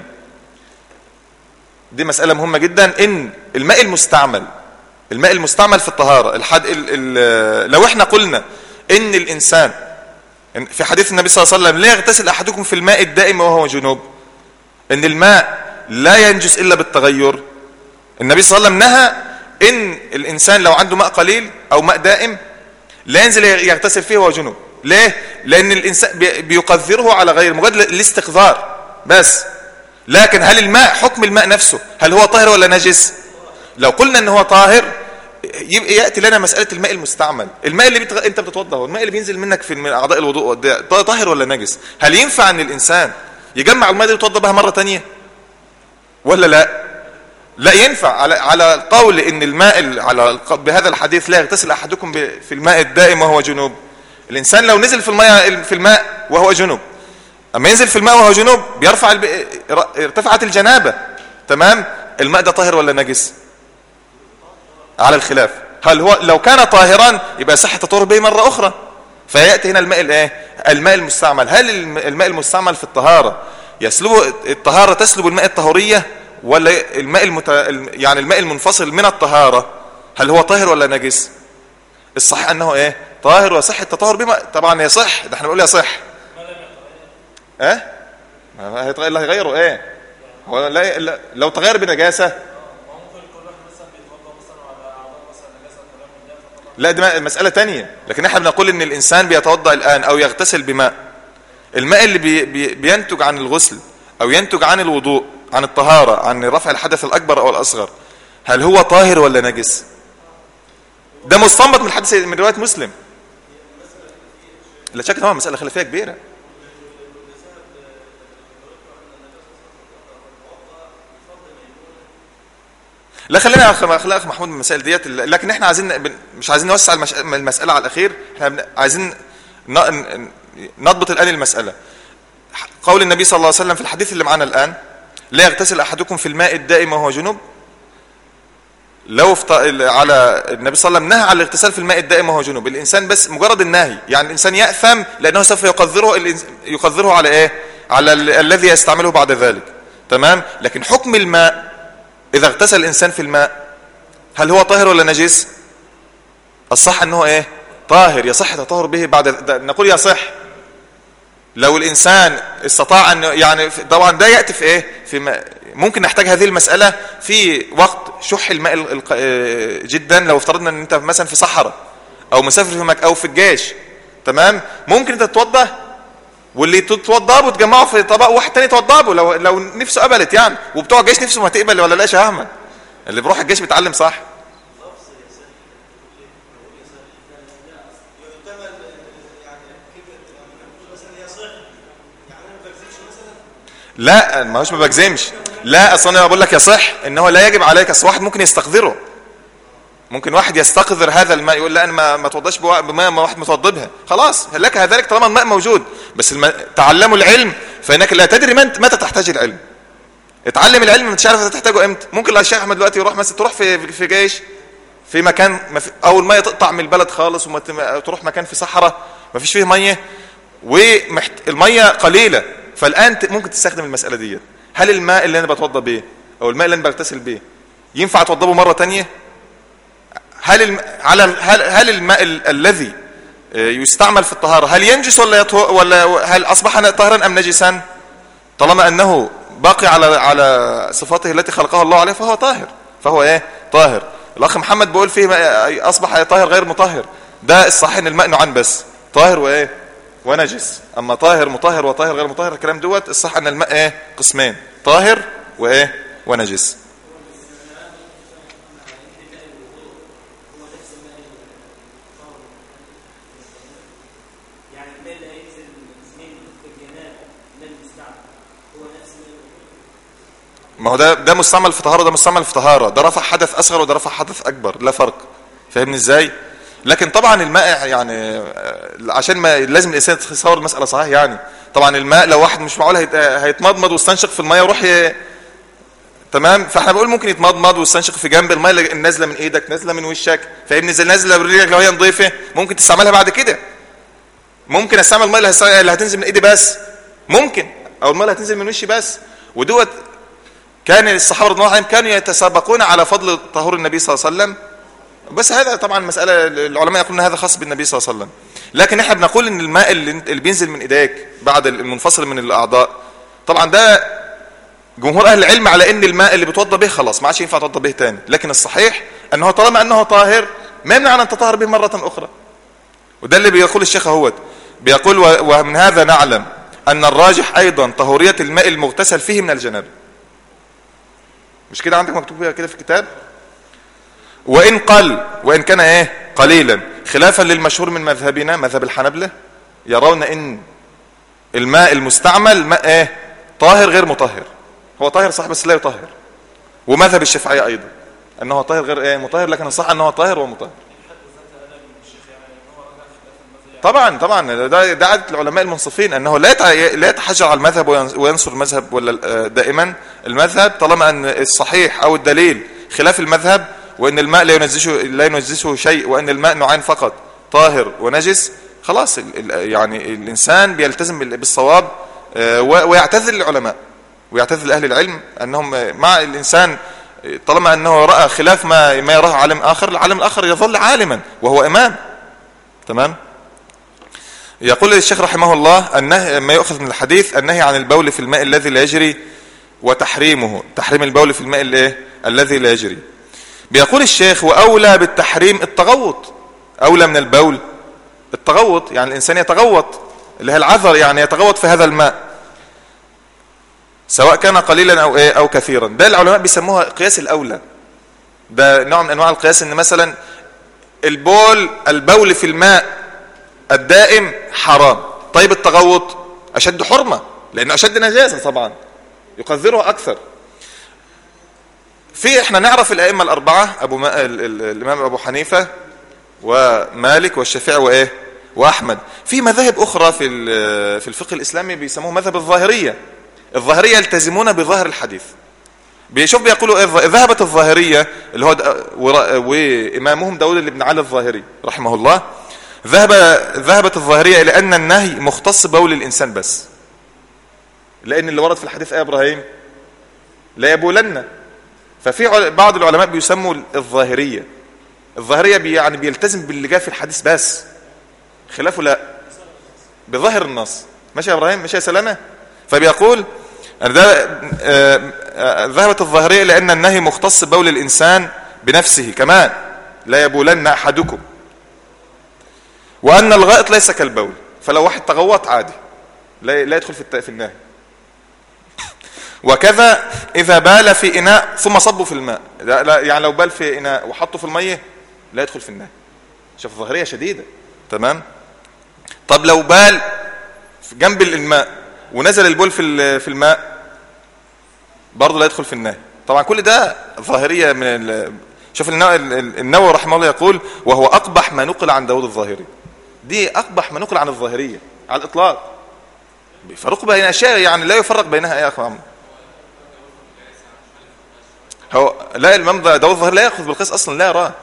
دي مسألة مهمة جدا إن الماء المستعمل الماء المستعمل في الطهارة الحد ال ال لو احنا قلنا إن الإنسان في حديث النبي صلى الله عليه وسلم لا يغتسل أحدكم في الماء الدائم وهو جنوب ان الماء لا ينجس إلا بالتغير النبي صلى الله عليه وسلم نهى ان الانسان لو عنده ماء قليل او ماء دائم لا ينزل يغتسل فيه وهو جنوب ليه لان الانسان بي- بيقذره على غير مجرد الاستقذار بس لكن هل الماء حكم الماء نفسه هل هو طاهر ولا نجس لو قلنا ان هو طاهر يبقى ياتي لنا مساله الماء المستعمل الماء اللي بتغ... انت بتتوضا هو الماء اللي بينزل منك في من اعضاء الوضوء ده طاهر ولا نجس هل ينفع ان الانسان يجمع الماء دي ويتوضا بها مره تانية ولا لا لا ينفع على على القول ان الماء ال- على الق- بهذا الحديث لا يغتسل احدكم ب- في الماء الدائم وهو جنوب الانسان لو نزل في الماء في الماء وهو جنوب اما ينزل في الماء وهو جنوب بيرفع الب... ر- ارتفعت الجنابه تمام الماء ده طاهر ولا نجس على الخلاف هل هو لو كان طاهرا يبقى صح التطهر به مره اخرى فياتي هنا الماء الايه الماء المستعمل هل الم- الماء المستعمل في الطهاره يسلب الطهاره تسلب الماء الطهوريه ولا الماء المت... الم- يعني الماء المنفصل من الطهاره هل هو طاهر ولا نجس الصحيح انه ايه طاهر ويصح التطهر بما طبعا يصح ده احنا بنقول يصح ايه ما هيتغير اللي هيغيره ايه هو لا لا- لو تغير بنجاسه لا دي مسألة تانية لكن احنا بنقول ان الانسان بيتوضا الان او يغتسل بماء الماء اللي بي بي بينتج عن الغسل او ينتج عن الوضوء عن الطهارة عن رفع الحدث الاكبر او الاصغر هل هو طاهر ولا نجس ده مستنبط من حديث من رواية مسلم لا شك طبعا مسألة خلافية كبيرة لا خلينا يا اخ خلينا اخ محمود من المسائل ديت لكن احنا عايزين بن- مش عايزين نوسع المش... المساله على الاخير احنا بن- عايزين ن... ن- نضبط الان المساله قول النبي صلى الله عليه وسلم في الحديث اللي معانا الان لا يغتسل احدكم في الماء الدائم وهو جنوب لو افت... على النبي صلى الله عليه وسلم نهى عن الاغتسال في الماء الدائم وهو جنوب الانسان بس مجرد النهي يعني الانسان ياثم لانه سوف يقذره الإنس... يقذره على ايه على ال... الذي يستعمله بعد ذلك تمام لكن حكم الماء إذا اغتسل الإنسان في الماء هل هو طاهر ولا نجس الصح أنه إيه طاهر يصح التطهر به بعد ده نقول يصح لو الإنسان استطاع أن يعني في- طبعا ده يأتي في إيه في ما ممكن نحتاج هذه المسألة في وقت شح الماء ال- الق- آه، جدا لو افترضنا أن أنت مثلا في صحراء أو مسافر في مك أو في الجيش تمام ممكن أنت تتوضأ واللي تتوضى له وتجمعه في طبق واحد تاني يتوضى له لو لو نفسه قبلت يعني وبتوع الجيش نفسه ما تقبل ولا لا يا احمد اللي بيروح الجيش بيتعلم صح لا ما هوش ما بجزمش لا اصل انا بقول لك يصح ان هو لا يجب عليك اصل واحد ممكن يستقذره ممكن واحد يستقذر هذا الماء يقول لا انا ما ما اتوضاش بوا- بماء ما واحد متوضى بها خلاص لك ذلك طالما الماء موجود بس الم... تعلموا العلم فانك لا تدري من متى تحتاج العلم اتعلم العلم ما تعرف تحتاجه امتى ممكن الشيخ احمد دلوقتي يروح مثلا تروح في في جيش في مكان ما في اول ميه تقطع من البلد خالص وتروح مكان في صحراء ما فيش فيه ميه والميه قليله فالان ت- ممكن تستخدم المساله دي هل الماء اللي انا بتوضى بيه او الماء اللي انا بغتسل بيه ينفع اتوضى مره تانية هل الم... على هل هل الماء ال... الذي آه، يستعمل في الطهاره هل ينجس ولا يطهر ولا هل اصبح طاهرا ام نجسا طالما انه باقي على على صفاته التي خلقها الله عليه فهو طاهر فهو ايه طاهر الاخ محمد بيقول فيه ما- اصبح طاهر غير مطهر ده الصحيح ان الماء نوعان بس طاهر وايه ونجس اما طاهر مطهر وطاهر غير مطهر الكلام دوت الصح ان الماء ايه قسمين طاهر وايه ونجس يعني الماء اللي هينزل اثنين في الجناب الماء المستعمل هو نفس الماء ما هو ده ده مستعمل في طهاره ده مستعمل في طهاره ده رفع حدث اصغر وده رفع حدث اكبر لا فرق فاهمني ازاي لكن طبعا الماء يعني آه، عشان ما لازم الانسان يتصور المساله صحيح يعني طبعا الماء لو واحد مش معقول هيت- هيتمضمض ويستنشق في الميه ويروح ي... تمام فاحنا بنقول ممكن يتمضمض ويستنشق في جنب الميه اللي نازله من ايدك نازله من وشك فاهمني ازاي نازله برجلك لو هي نظيفه ممكن تستعملها بعد كده ممكن استعمل الميه اللي هس- اللي هتنزل من ايدي بس ممكن او الميه اللي هتنزل من وشي بس ودوت كان الصحابه رضي الله عنهم كانوا يتسابقون على فضل طهور النبي صلى الله عليه وسلم بس هذا طبعا مساله العلماء يقولون هذا خاص بالنبي صلى الله عليه وسلم لكن احنا بنقول ان الماء اللي, اللي بينزل من ايديك بعد المنفصل من الاعضاء طبعا ده جمهور اهل العلم على ان الماء اللي بتوضى به خلاص ما عادش ينفع توضى به تاني لكن الصحيح انه طالما انه طاهر ما يمنع ان تطهر به مره اخرى وده اللي بيقول الشيخ اهوت بيقول و- ومن هذا نعلم ان الراجح ايضا طهوريه الماء المغتسل فيه من الجنابه مش كده عندك مكتوب كده في الكتاب وان قل وان كان ايه قليلا خلافا للمشهور من مذهبنا مذهب الحنبلة يرون ان الماء المستعمل ماء ايه طاهر غير مطهر هو طاهر صح بس لا يطهر ومذهب الشافعية ايضا انه طاهر غير ايه مطهر لكن الصح انه طاهر ومطهر طبعا طبعا ده ده عاده العلماء المنصفين انه لا يتع- لا يتحجر على المذهب وين- وينصر المذهب ولا آه، دائما المذهب طالما ان الصحيح او الدليل خلاف المذهب وان الماء لا ينزشه لا ينزشه شيء وان الماء نوعين فقط طاهر ونجس خلاص ال- ال- يعني الانسان بيلتزم بال- بالصواب آه، و- ويعتذر للعلماء ويعتذر لاهل العلم انهم آه، مع الانسان آه، طالما انه راى خلاف ما ما يراه عالم اخر العالم الاخر يظل عالما وهو امام تمام يقول الشيخ رحمه الله النهي ما يؤخذ من الحديث النهي عن البول في الماء الذي لا يجري وتحريمه تحريم البول في الماء الايه الذي لا يجري بيقول الشيخ واولى بالتحريم التغوط اولى من البول التغوط يعني الانسان يتغوط اللي هي العذر يعني يتغوط في هذا الماء سواء كان قليلا او ايه او كثيرا ده العلماء بيسموها قياس الاولى ده نوع من انواع القياس ان مثلا البول البول في الماء الدائم حرام طيب التغوط أشد حرمة لأنه أشد نجاسة طبعا يقذرها أكثر في احنا نعرف الأئمة الأربعة أبو ما... ال... ال... الإمام أبو حنيفة ومالك والشافعي وإيه وأحمد في مذاهب أخرى في ال- في الفقه الإسلامي بيسموه مذهب الظاهرية الظاهرية يلتزمون بظاهر الحديث بيشوف بيقولوا إيه الظ- ذهبت الظاهرية اللي هو د- ورا- وإمامهم داود بن علي الظاهري رحمه الله ذهب ذهبت الظاهرية إلى أن النهي مختص بول الإنسان بس لأن اللي ورد في الحديث يا إبراهيم لا يبولن ففي عل- بعض العلماء بيسموا الظاهرية الظاهرية بي يعني بيلتزم باللي جاء في الحديث بس خلافه لا بظاهر النص ماشي يا إبراهيم ماشي يا سلامة فبيقول أن ده آه، آه، ذهبت الظاهرية لأن النهي مختص بول الإنسان بنفسه كمان لا يبولن أحدكم وأن الغائط ليس كالبول فلو واحد تغوط عادي لا لا يدخل في الت- في النهي وكذا إذا بال في إناء ثم صبه في الماء لا لا يعني لو بال في إناء وحطه في المية لا يدخل في النهي شوف ظاهرية شديدة تمام طب لو بال في جنب الماء ونزل البول في ال- في الماء برضه لا يدخل في النهي طبعا كل ده ظاهرية من ال... شوف النو- ال- النووي رحمه الله يقول وهو أقبح ما نقل عن داود الظاهري دي أقبح ما نقل عن الظاهرية على الإطلاق بيفرقوا بين أشياء يعني لا يفرق بينها يا أخوان هو لا الإمام ده- داود الظاهري لا يأخذ بالقياس أصلا لا يراه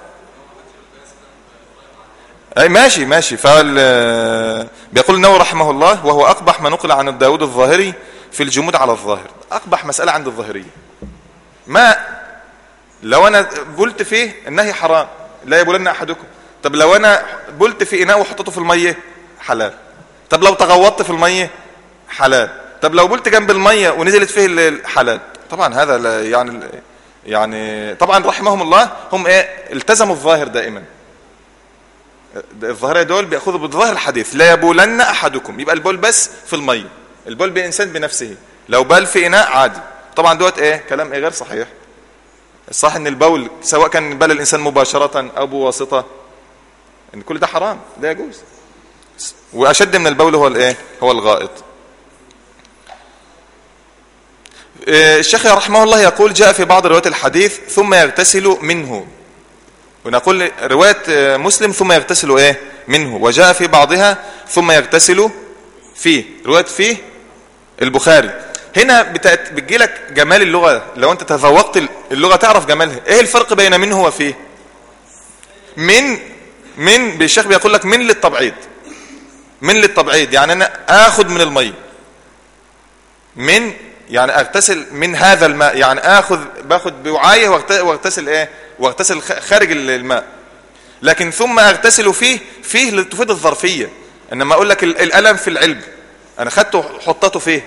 أي ماشي ماشي فال بيقول النووي رحمه الله وهو أقبح ما نقل عن داود الظاهري في الجمود على الظاهر أقبح مسألة عند الظاهرية ما لو أنا بلت فيه النهي حرام لا يبولن أحدكم طب لو أنا بلت في إناء وحطيته في المية حلال طب لو تغوطت في المية حلال طب لو بلت جنب المية ونزلت فيه ال- حلال طبعا هذا لا- يعني يعني طبعا رحمهم الله هم ايه التزموا الظاهر دائما الظاهرة دول بيأخذوا بالظاهر الحديث لا يبولن أحدكم يبقى البول بس في المية البول بالإنسان بنفسه لو بال في إناء عادي طبعا دوت إيه كلام إيه غير صحيح الصح إن البول سواء كان بال الإنسان مباشرة أو بواسطة إن كل ده حرام لا يجوز وأشد من البول هو الإيه هو الغائط إيه، الشيخ رحمه الله يقول جاء في بعض روايات الحديث ثم يغتسل منه ونقول رواية آه، مسلم ثم يغتسل ايه منه وجاء في بعضها ثم يغتسل فيه رواية فيه البخاري هنا بتأت- بتجي لك جمال اللغة لو انت تذوقت اللغة تعرف جمالها ايه الفرق بين منه وفيه من من بالشيخ بيقول لك من للتبعيض من للتبعيض يعني انا اخذ من المية من يعني اغتسل من هذا الماء يعني اخذ باخذ بوعايه واغت- واغتسل ايه واغتسل خ- خارج ال- الماء لكن ثم اغتسل فيه فيه لتفيد الظرفيه انما اقول لك ال- الالم في العلب انا خدته حطته فيه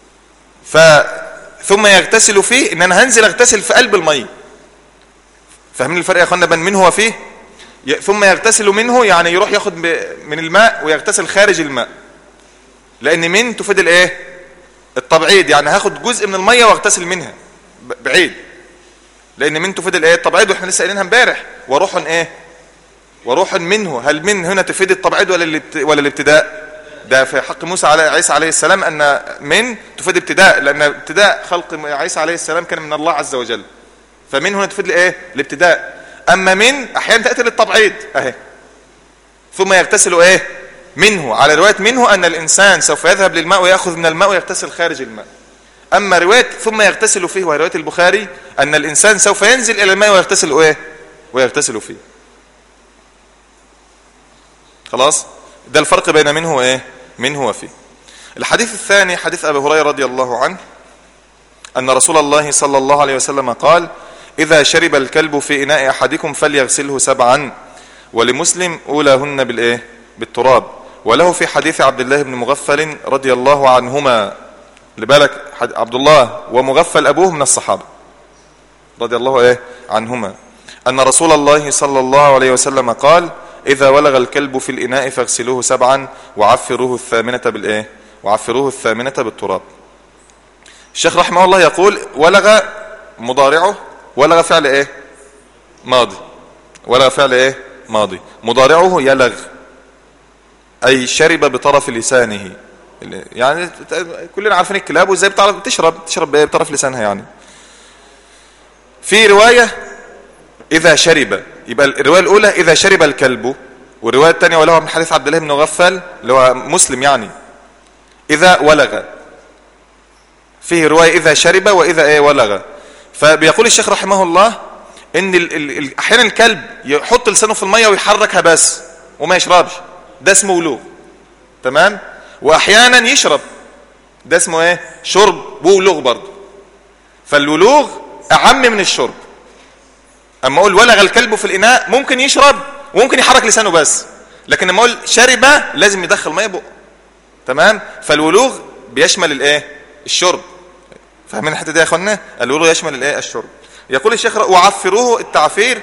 ف ثم يغتسل فيه ان انا هنزل اغتسل في قلب الميه فاهمين الفرق يا اخوانا بين منه وفيه ي- ثم يغتسل منه يعني يروح ياخد ب- من الماء ويغتسل خارج الماء لان من تفيد الايه التبعيد يعني هاخد جزء من الميه واغتسل منها ب- بعيد لان من تفيد الايه التبعيد واحنا لسه قايلينها امبارح وروح ايه وروح منه هل من هنا تفيد التبعيد ولا الابت... ولا الابتداء ده في حق موسى على عيسى عليه السلام ان من تفيد ابتداء لان ابتداء خلق عيسى عليه السلام كان من الله عز وجل فمن هنا تفيد الايه الابتداء اما من احيانا تاتي للتبعيد اهي ثم يغتسل ايه منه على روايه منه ان الانسان سوف يذهب للماء وياخذ من الماء ويغتسل خارج الماء اما روايه ثم يغتسل فيه وهي روايه البخاري ان الانسان سوف ينزل الى الماء ويغتسل ايه ويغتسل فيه خلاص ده الفرق بين منه وايه منه وفيه الحديث الثاني حديث ابي هريره رضي الله عنه ان رسول الله صلى الله عليه وسلم قال اذا شرب الكلب في اناء احدكم فليغسله سبعا ولمسلم اولاهن بالايه بالتراب وله في حديث عبد الله بن مغفل رضي الله عنهما لبالك حد- عبد الله ومغفل ابوه من الصحابه رضي الله ايه عنهما ان رسول الله صلى الله عليه وسلم قال اذا ولغ الكلب في الاناء فاغسلوه سبعا وعفروه الثامنه بالايه وعفروه الثامنه بالتراب الشيخ رحمه الله يقول ولغ مضارعه ولغ فعل ايه ماضي ولغ فعل ايه ماضي مضارعه يلغ اي شرب بطرف لسانه يعني كلنا عارفين الكلاب وازاي بتعرف تشرب تشرب بإيه؟ بطرف لسانها يعني في رواية إذا شرب يبقى الرواية الأولى إذا شرب الكلب والرواية الثانية ولها من حديث عبد الله بن غفل اللي هو مسلم يعني إذا ولغ فيه رواية إذا شرب وإذا إيه ولغ فبيقول الشيخ رحمه الله إن ال ال ال أحيانا الكلب يحط لسانه في المية ويحركها بس وما يشربش ده اسمه ولوغ تمام وأحيانا يشرب ده اسمه إيه شرب وولوغ برضه فالولوغ أعم من الشرب أما أقول ولغ الكلب في الإناء ممكن يشرب وممكن يحرك لسانه بس لكن لما أقول شرب لازم يدخل مية بقه تمام فالولوغ بيشمل الايه الشرب فاهمين الحته دي يا اخوانا الولوغ يشمل الايه الشرب يقول الشيخ وعفروه التعفير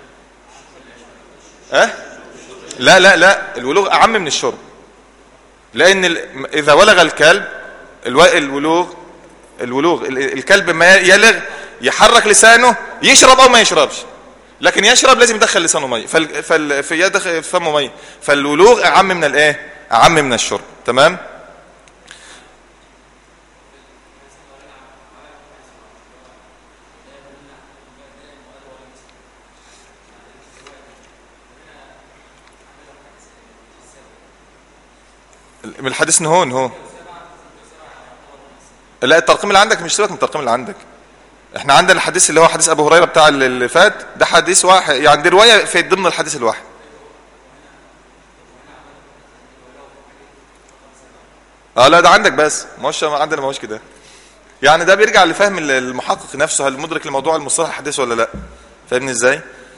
اه لا لا لا الولوغ اعم من الشرب لان ال... اذا ولغ الكلب الو... الولوغ الولوغ ال- الكلب ما يلغ يحرك لسانه يشرب او ما يشربش لكن يشرب لازم يدخل لسانه ميه فال... فال... في يدخل في فمه ميه فالولوغ اعم من الايه اعم من الشرب تمام من الحديث نهون هو لا الترقيم اللي عندك مش سيبك من الترقيم اللي عندك احنا عندنا الحديث اللي هو حديث ابو هريره بتاع اللي فات ده حديث واحد يعني دي روايه في ضمن الحديث الواحد اه لا ده عندك بس ما هوش عندنا ما هوش كده يعني ده بيرجع لفهم المحقق نفسه هل مدرك لموضوع المصطلح الحديث ولا لا فاهمني ازاي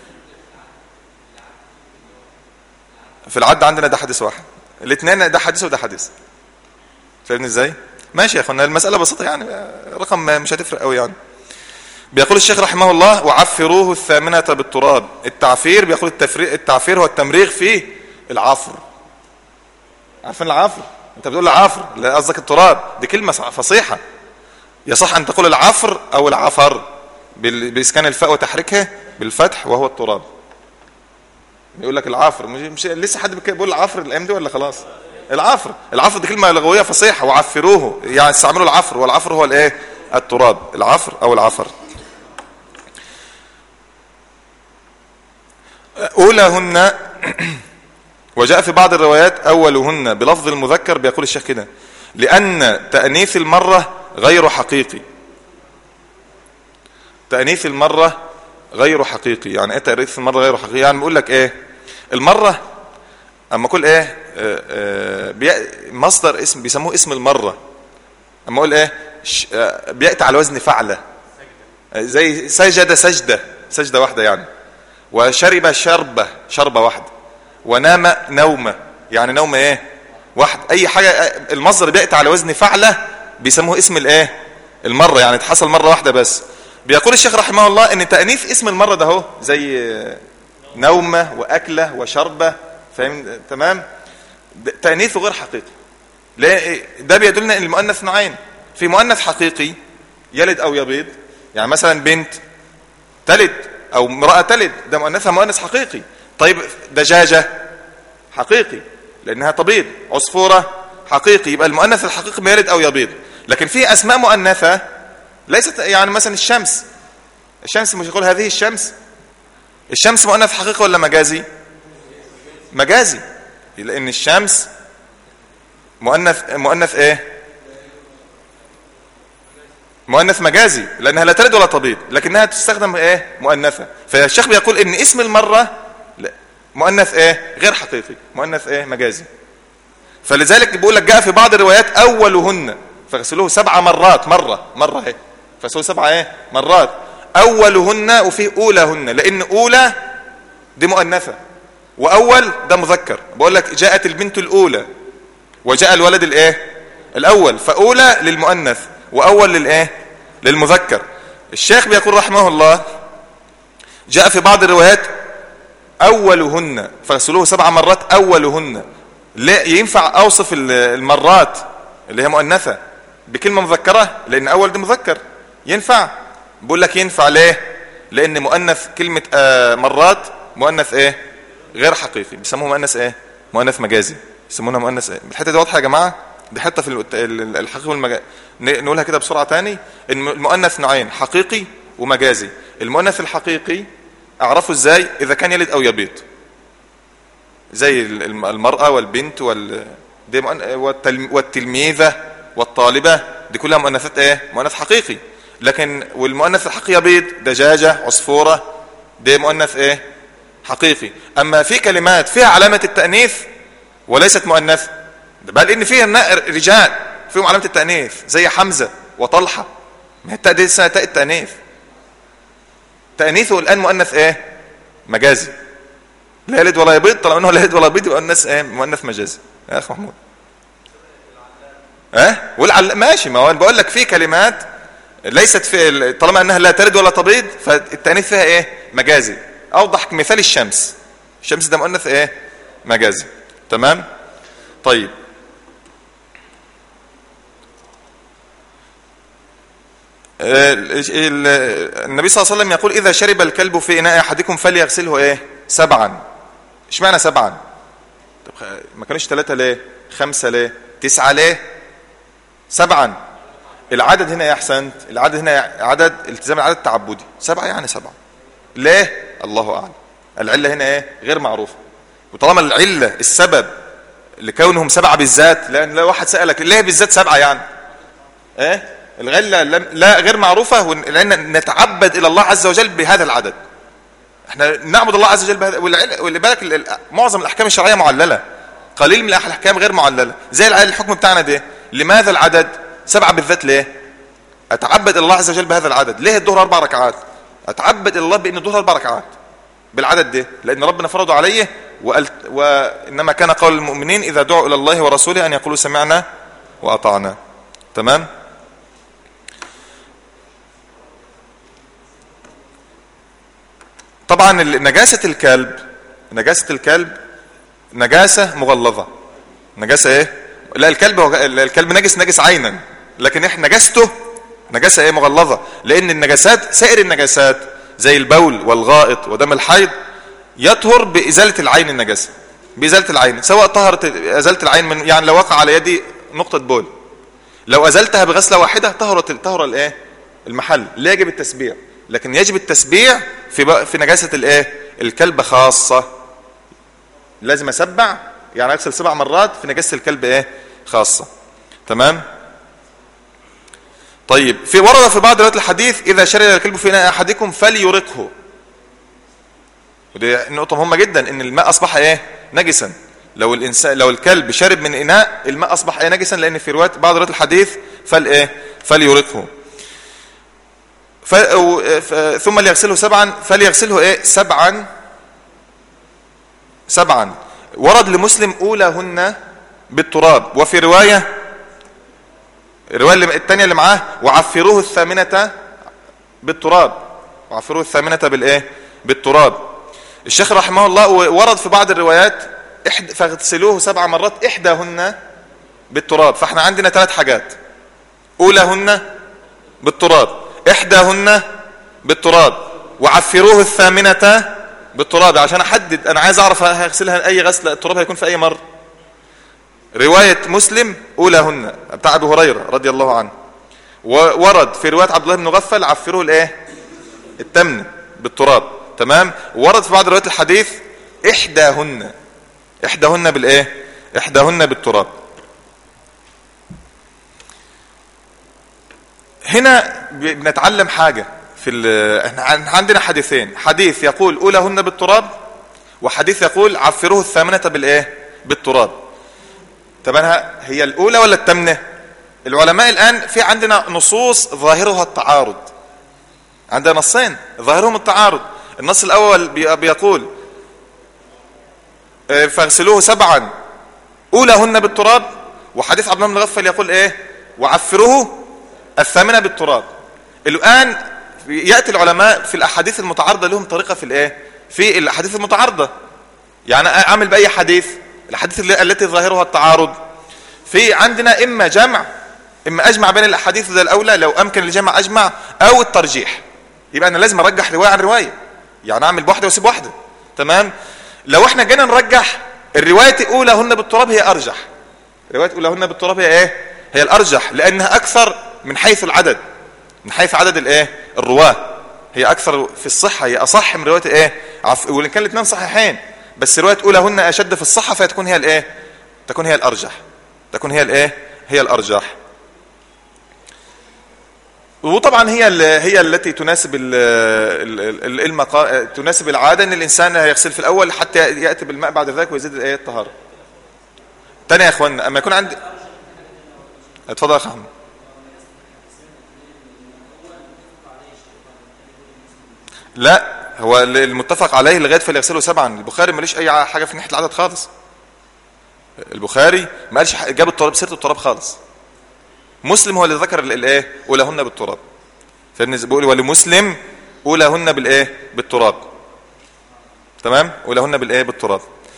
في العد عندنا ده حديث واحد الاثنين ده حديث وده حديث فاهمني ازاي ماشي يا اخوانا المساله بسيطه يعني رقم مش هتفرق قوي يعني بيقول الشيخ رحمه الله وعفروه الثامنه بالتراب التعفير بيقول التفريق التعفير هو التمريغ في العفر عارفين العفر انت بتقول العفر لا قصدك التراب دي كلمه فصيحه يصح ان تقول العفر او العفر بال- باسكان الفاء وتحريكها بالفتح وهو التراب يقول لك العفر مش, مش لسه حد بيك- بيقول العفر الايام دي ولا خلاص العفر العفر دي كلمه لغويه فصيحه وعفروه يعني استعملوا العفر والعفر هو الايه التراب العفر او العفر اولهن وجاء في بعض الروايات اولهن بلفظ المذكر بيقول الشيخ كده لان تانيث المره غير حقيقي تانيث المره غير حقيقي يعني ايه تانيث المره غير حقيقي يعني بيقول لك ايه المره اما اقول ايه آه، آه، بي- مصدر اسم بيسموه اسم المره اما اقول ايه ش- آه، بياتي على وزن فعله آه، زي سجد سجده سجده واحده يعني وشرب شربه شربه واحده ونام نومه يعني نوم ايه واحد اي حاجه آه، المصدر بياتي على وزن فعله بيسموه اسم الايه المره يعني اتحصل مره واحده بس بيقول الشيخ رحمه الله ان تأنيث اسم المرة ده هو زي نومة وأكلة وشربة فاهم تمام ده تأنيثه غير حقيقي ليه؟ ده بيدلنا ان المؤنث نوعين في مؤنث حقيقي يلد او يبيض يعني مثلا بنت تلد او امرأة تلد ده مؤنثها مؤنث حقيقي طيب دجاجة حقيقي لانها تبيض عصفورة حقيقي يبقى المؤنث الحقيقي ما يلد او يبيض لكن في اسماء مؤنثة ليست يعني مثلا الشمس الشمس مش يقول هذه الشمس الشمس مؤنث حقيقي ولا مجازي مجازي لان الشمس مؤنث مؤنث ايه مؤنث مجازي لانها لا تلد ولا تبيض لكنها تستخدم ايه مؤنثه فالشيخ بيقول ان اسم المره لا، مؤنث ايه غير حقيقي مؤنث ايه مجازي فلذلك بيقول لك جاء في بعض الروايات اولهن فغسلوه سبع مرات مره مره ايه فغسلوه سبع ايه مرات اولهن وفي اولهن لان اولى دي مؤنثه واول ده مذكر بقول لك جاءت البنت الاولى وجاء الولد الايه الاول فاولى للمؤنث واول للايه للمذكر الشيخ بيقول رحمه الله جاء في بعض الروايات اولهن فغسلوه سبع مرات اولهن لا ينفع اوصف ال- المرات اللي هي مؤنثه بكلمه مذكره لان اول دي مذكر ينفع بقول لك ينفع ليه لان مؤنث كلمه آه مرات مؤنث ايه غير حقيقي بيسموه مؤنث ايه مؤنث مجازي يسمونها مؤنث ايه الحته دي واضحه يا جماعه دي حته في الوت- ال- ال- الحقيقي والمجازي نقولها كده بسرعه تاني ان المؤنث نوعين حقيقي ومجازي المؤنث الحقيقي اعرفه ازاي اذا كان يلد او يبيض زي ال- الم- المرأة والبنت وال دي مؤن- والتلم- والتلميذة والطالبة دي كلها مؤنثات ايه مؤنث حقيقي لكن والمؤنث الحقيقي يبيض دجاجة عصفورة دي مؤنث ايه حقيقي اما في كلمات فيها علامة التأنيث وليست مؤنثة بل ان فيها نا- رجال فيهم علامة التأنيث زي حمزة وطلحة ما هي التاء دي اسمها تاء التأنيث تأنيثه الآن مؤنث ايه مجازي لا يلد ولا يبيض طالما انه لا يلد ولا يبيض يبقى الناس ايه مؤنث مجازي يا اخ محمود ها أه؟ والعل... ماشي ما هو أنا بقول لك في كلمات ليست في ال- طالما انها لا تلد ولا تبيض فالتانيث فيها ايه مجازي اوضح مثال الشمس الشمس ده مؤنث ايه مجازي تمام طيب ال- ال- النبي صلى الله عليه وسلم يقول اذا شرب الكلب في اناء احدكم فليغسله ايه سبعا اشمعنى سبعا طب خ- ما كانوش ثلاثة ليه خمسة ليه تسعة ليه سبعا العدد هنا يا احسنت العدد هنا عدد التزام العدد تعبدي سبعة يعني سبعة ليه الله اعلم العلة هنا ايه غير معروفة وطالما العلة السبب لكونهم سبعة بالذات لان لا واحد سألك ليه بالذات سبعة يعني ايه العلة لم- لا غير معروفة وإن- لان نتعبد الى الله عز وجل بهذا العدد احنا نعبد الله عز وجل بهذا والعل- واللي بالك ال- ال- معظم الاحكام الشرعيه معلله قليل من الاحكام غير معلله زي الع- الحكم بتاعنا ده لماذا العدد سبعه بالذات ليه اتعبد الى الله عز وجل بهذا العدد ليه الظهر اربع ركعات اتعبد الى الله بان الظهر اربع ركعات بالعدد ده لان ربنا فرضه عليه وقال وانما كان قول المؤمنين اذا دعوا الى الله ورسوله ان يقولوا سمعنا واطعنا تمام طبعا ال- نجاسة الكلب نجاسة الكلب نجاسة مغلظة نجاسة ايه لا الكلب هو الكلب نجس نجس عينا لكن احنا نجاسته نجاسة ايه مغلظة لان النجاسات سائر النجاسات زي البول والغائط ودم الحيض يطهر بإزالة العين النجاسة بإزالة العين سواء طهرت أزلت العين من يعني لو وقع على يدي نقطة بول لو أزلتها بغسلة واحدة طهرت طهر الايه المحل لا يجب التسبيع لكن يجب التسبيع في بق- في نجاسة الايه الكلب خاصة لازم اسبع يعني اغسل سبع مرات في نجاسة الكلب ايه خاصة تمام طيب في ورد في بعض روايات الحديث اذا شرب الكلب في اناء احدكم فليرقه ودي نقطة مهمة جدا ان الماء اصبح ايه نجسا لو الانسان لو الكلب شرب من اناء الماء اصبح ايه نجسا لان في روايات بعض روايات الحديث فال ايه فليرقه ف... و- ف- ثم ليغسله سبعا فليغسله ايه سبعا سبعا ورد لمسلم اولهن بالتراب وفي روايه الروايه اللي- الثانيه اللي معاه وعفروه الثامنه بالتراب وعفروه الثامنة بالايه بالتراب الشيخ رحمه الله ورد في بعض الروايات إحد فاغسلوه سبع مرات احداهن بالتراب فاحنا عندنا ثلاث حاجات اولهن بالتراب احداهن بالتراب وعفروه الثامنة بالتراب عشان احدد انا عايز اعرف هغسلها اي غسله التراب هيكون في اي مره روايه مسلم اولهن بتاع ابي هريره رضي الله عنه وورد في روايه عبد الله بن مغفل عفروه الايه التمن بالتراب تمام ورد في بعض روايات الحديث احداهن احداهن بالايه احداهن بالتراب هنا بنتعلم حاجه في احنا عندنا حديثين حديث يقول اولهن بالتراب وحديث يقول عفروه الثامنه بالايه بالتراب طب انا هي الاولى ولا الثامنه العلماء الان في عندنا نصوص ظاهرها التعارض عندنا نصين ظاهرهم التعارض النص الاول بيقول فاغسلوه سبعا اولهن بالتراب وحديث عبد الله بن مغفل يقول ايه وعفروه الثامنه بالتراب الان ياتي العلماء في الاحاديث المتعارضه لهم طريقه في الايه في الاحاديث المتعارضه يعني اعمل باي حديث الاحاديث التي ظاهرها التعارض في عندنا اما جمع اما اجمع بين الاحاديث ده الاولى لو امكن الجمع اجمع او الترجيح يبقى انا لازم ارجح روايه عن روايه يعني اعمل بواحده واسيب واحده تمام لو احنا جينا نرجح الروايه اولهن بالتراب هي ارجح روايه اولهن بالتراب هي ايه هي الارجح لانها اكثر من حيث العدد من حيث عدد الايه الرواه هي اكثر في الصحه هي اصح من روايه ايه عف... وان كان الاثنين صحيحين بس روايه اولهن اشد في الصحه فتكون هي الايه تكون هي الارجح تكون هي الايه هي الارجح وطبعا هي هي التي تناسب المقا... تناسب العاده ان الانسان يغسل في الاول حتى ياتي بالماء بعد ذلك ويزيد الايه الطهاره تاني يا اخوانا اما يكون عندي اتفضل يا اخ احمد لا هو المتفق عليه لغايه فليغسله سبعا البخاري ماليش اي حاجه في ناحيه العدد خالص البخاري ما قالش جاب التراب سيره التراب خالص مسلم هو اللي ذكر الايه اولهن بالتراب فابن بيقول ولمسلم اولهن بالايه بالتراب تمام اولهن بالايه بالتراب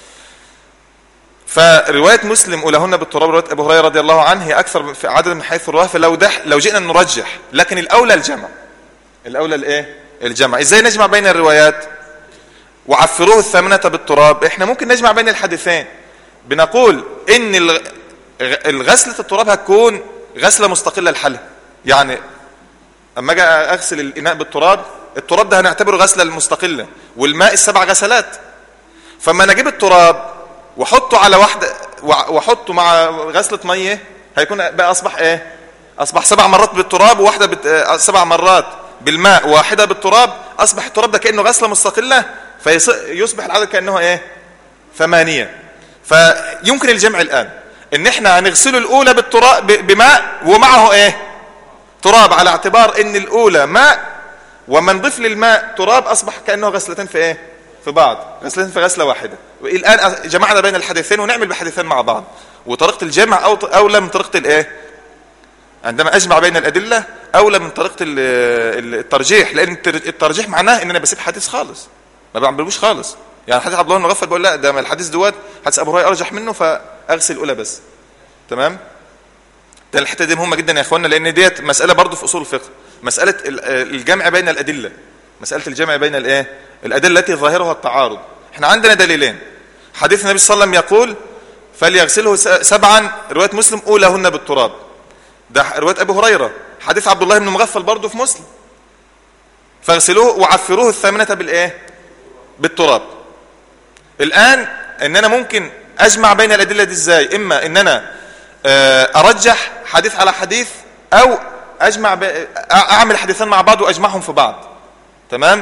فروايه مسلم اولهن بالتراب روايه ابو هريره رضي الله عنه هي اكثر في عدد من حيث الرواه فلو ده لو جئنا نرجح لكن الاولى الجمع الاولى الايه الجمع ازاي نجمع بين الروايات وعفروه الثامنة بالتراب احنا ممكن نجمع بين الحديثين بنقول ان الغسلة التراب هتكون غسلة مستقلة لحالها يعني اما اجي اغسل الاناء بالتراب التراب ده هنعتبره غسلة المستقلة والماء السبع غسلات فما انا اجيب التراب واحطه على واحدة واحطه مع غسلة مية هيكون بقى اصبح ايه اصبح سبع مرات بالتراب وواحدة بت... سبع مرات بالماء واحدة بالتراب أصبح التراب ده كأنه غسلة مستقلة فيصبح العدد كأنه إيه ثمانية فيمكن الجمع الآن إن إحنا هنغسله الأولى بالتراب بماء ومعه إيه تراب على اعتبار إن الأولى ماء وما نضيف للماء تراب أصبح كأنه غسلتين في إيه في بعض غسلتين في غسلة واحدة الآن جمعنا بين الحديثين ونعمل بحديثين مع بعض وطريقة الجمع أو أولى من طريقة الإيه عندما اجمع بين الادله اولى من طريقه الترجيح لان الترجيح معناه ان انا بسيب حديث خالص ما بعملوش خالص يعني حديث عبد الله بن مغفل بقول لا ده الحديث دوت حديث ابو هريره ارجح منه فاغسل الاولى بس تمام ده الحته دي مهمه جدا يا اخوانا لان ديت مساله برضه في اصول الفقه مساله الجمع بين الادله مساله الجمع بين الايه الادله التي ظاهرها التعارض احنا عندنا دليلين حديث النبي صلى الله عليه وسلم يقول فليغسله سبعا روايه مسلم اولهن بالتراب ده روايه ابي هريره حديث عبد الله بن مغفل برضه في مسلم فاغسلوه وعفروه الثامنه بالايه بالتراب الان ان انا ممكن اجمع بين الادله دي ازاي اما ان انا ارجح حديث على حديث او اجمع ب... اعمل حديثين مع بعض واجمعهم في بعض تمام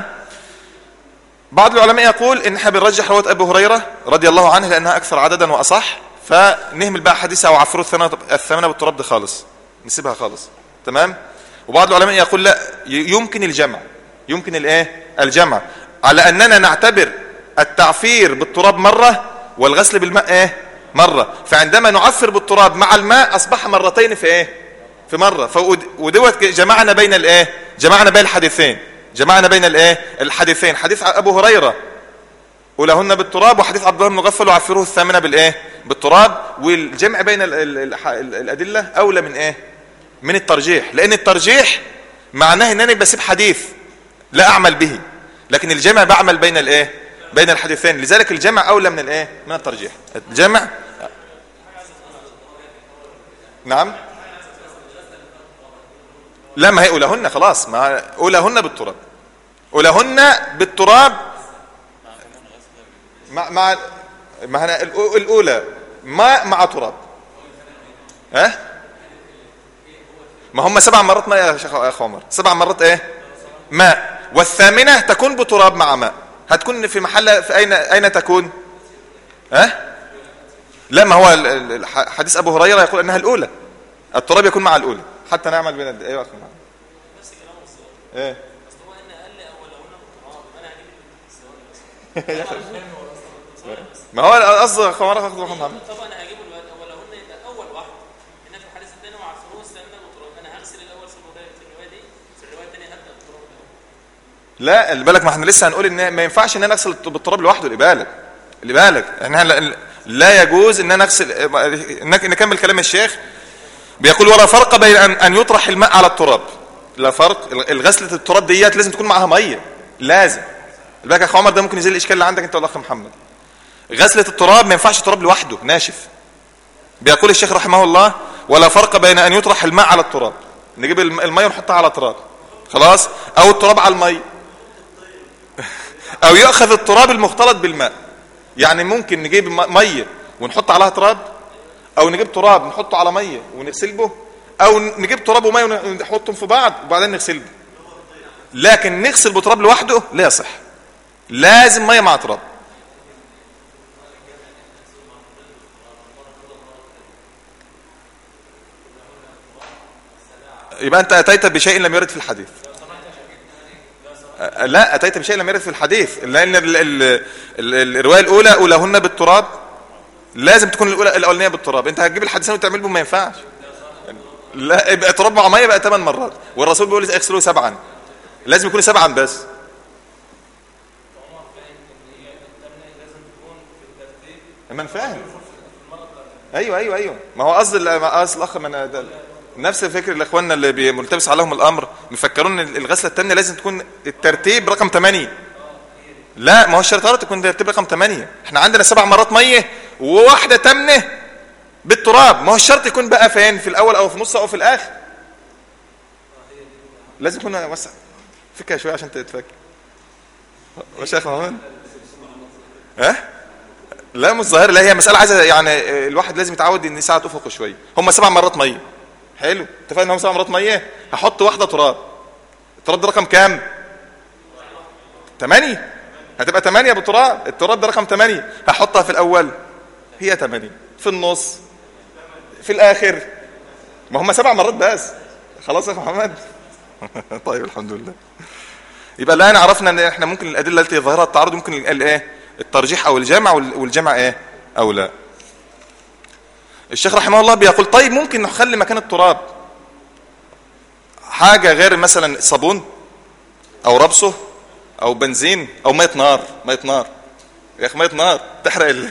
بعض العلماء يقول ان احنا بنرجح روايه ابي هريره رضي الله عنه لانها اكثر عددا واصح فنهمل بقى حديثها وعفروه الثامنه بالتراب ده خالص نسيبها خالص تمام وبعض العلماء يقول لا يمكن الجمع يمكن الايه الجمع على اننا نعتبر التعفير بالتراب مره والغسل بالماء ايه مره فعندما نعفر بالتراب مع الماء اصبح مرتين في ايه في مره ودوت جمعنا بين الايه جمعنا بين الحديثين جمعنا بين الايه الحديثين حديث ابو هريره ولهن بالتراب وحديث عبد الله بن مغفل وعفروه الثامنه بالايه بالتراب والجمع بين ال ال ال ال الادله اولى من ايه من الترجيح لان الترجيح معناه ان انا بسيب حديث لا اعمل به لكن الجمع بعمل بين الايه بين الحديثين لذلك الجمع اولى من الايه من الترجيح الجمع نعم لا ما هي اولهن خلاص ما اولهن بالتراب اولهن بالتراب مع مع مع الأو- الاولى ماء مع تراب ها ما هم سبع مرات ماء يا شيخ يا اخ عمر سبع مرات ايه ماء والثامنه تكون بتراب مع ماء هتكون في محل في اين اين تكون ها لا ما هو ال- ال- الح- حديث ابو هريره يقول انها الاولى التراب يكون مع الاولى حتى نعمل بين الد- ايوه يا اخي محمد. ايه ما هو قصد يا اخي عمر أخذ محمد طبعا انا هجيبه دلوقتي اولهن يبقى اول واحد هنا في الحديث الثاني وعفروه الثامنه بالتراب انا هغسل الاول في الروايه في الروايه دي في الروايه الثانيه هبدا بالتراب الأول. لا اللي بالك ما احنا لسه هنقول ان ما ينفعش ان انا اغسل بالتراب لوحده اللي بالك اللي بالك احنا لا, لا يجوز ان انا اغسل نك- نكمل كلام الشيخ بيقول ولا فرق بين ان, أن يطرح الماء على التراب لا فرق الغسله التراب ديت لازم تكون معاها ميه لازم اللي بالك يا اخ عمر ده ممكن يزيل الاشكال اللي عندك انت والاخ محمد غسله التراب ما ينفعش تراب لوحده ناشف بيقول الشيخ رحمه الله ولا فرق بين ان يطرح الماء على التراب نجيب الم- الميه ونحطها على تراب خلاص او التراب على الميه او ياخذ التراب المختلط بالماء يعني ممكن نجيب م- ميه ونحط عليها تراب او نجيب تراب نحطه على ميه ونغسله او نجيب تراب وميه ونحطهم في بعض وبعدين نغسله لكن نغسل بتراب لوحده لا يصح لازم ميه مع تراب يبقى انت اتيت بشيء لم يرد في الحديث أه، لا اتيت بشيء لم يرد في الحديث لان ال ال ال الروايه الاولى اولاهن بالتراب لازم تكون الاولى الاولانيه بالتراب انت هتجيب الحديثين وتعمل بهم ما ينفعش لا يبقى تراب مع ميه بقى ثمان مرات والرسول بيقول اغسلوه سبعا لازم يكون سبعا بس ما انا فاهم ايوه ايوه ايوه ما هو قصد ال- ما قصد الاخ من ده نفس الفكر الاخواننا اللي بي- ملتبس عليهم الامر مفكرون ان الغسله الثانيه لازم تكون الترتيب رقم 8 لا ما هو الشرط تكون ترتيب رقم 8 احنا عندنا سبع مرات ميه وواحده تمنه بالتراب ما هو الشرط يكون بقى فين في الاول او في النص او في الاخر لازم يكون وسع فكها شويه عشان تتفك مش يا اخي محمد ها لا مش ظاهر لا هي مساله عايزه يعني الواحد لازم يتعود ان ساعه افقه شويه هم سبع مرات ميه حلو اتفقنا ان هم سبع مرات ميه هحط واحده تراب التراب ده رقم كام ثمانية هتبقى ثمانية بالتراب التراب ده رقم ثمانية هحطها في الاول هي ثمانية في النص في الاخر ما هم سبع مرات بس خلاص يا أخي محمد طيب الحمد لله يبقى الان عرفنا ان احنا ممكن الادله التي ظاهرها التعارض ممكن الايه الترجيح او الجمع وال- والجمع ايه او لا الشيخ رحمه الله بيقول طيب ممكن نخلي مكان التراب حاجه غير مثلا صابون او ربصه او بنزين او ميه نار ميه نار يا اخي ميه نار تحرق ال...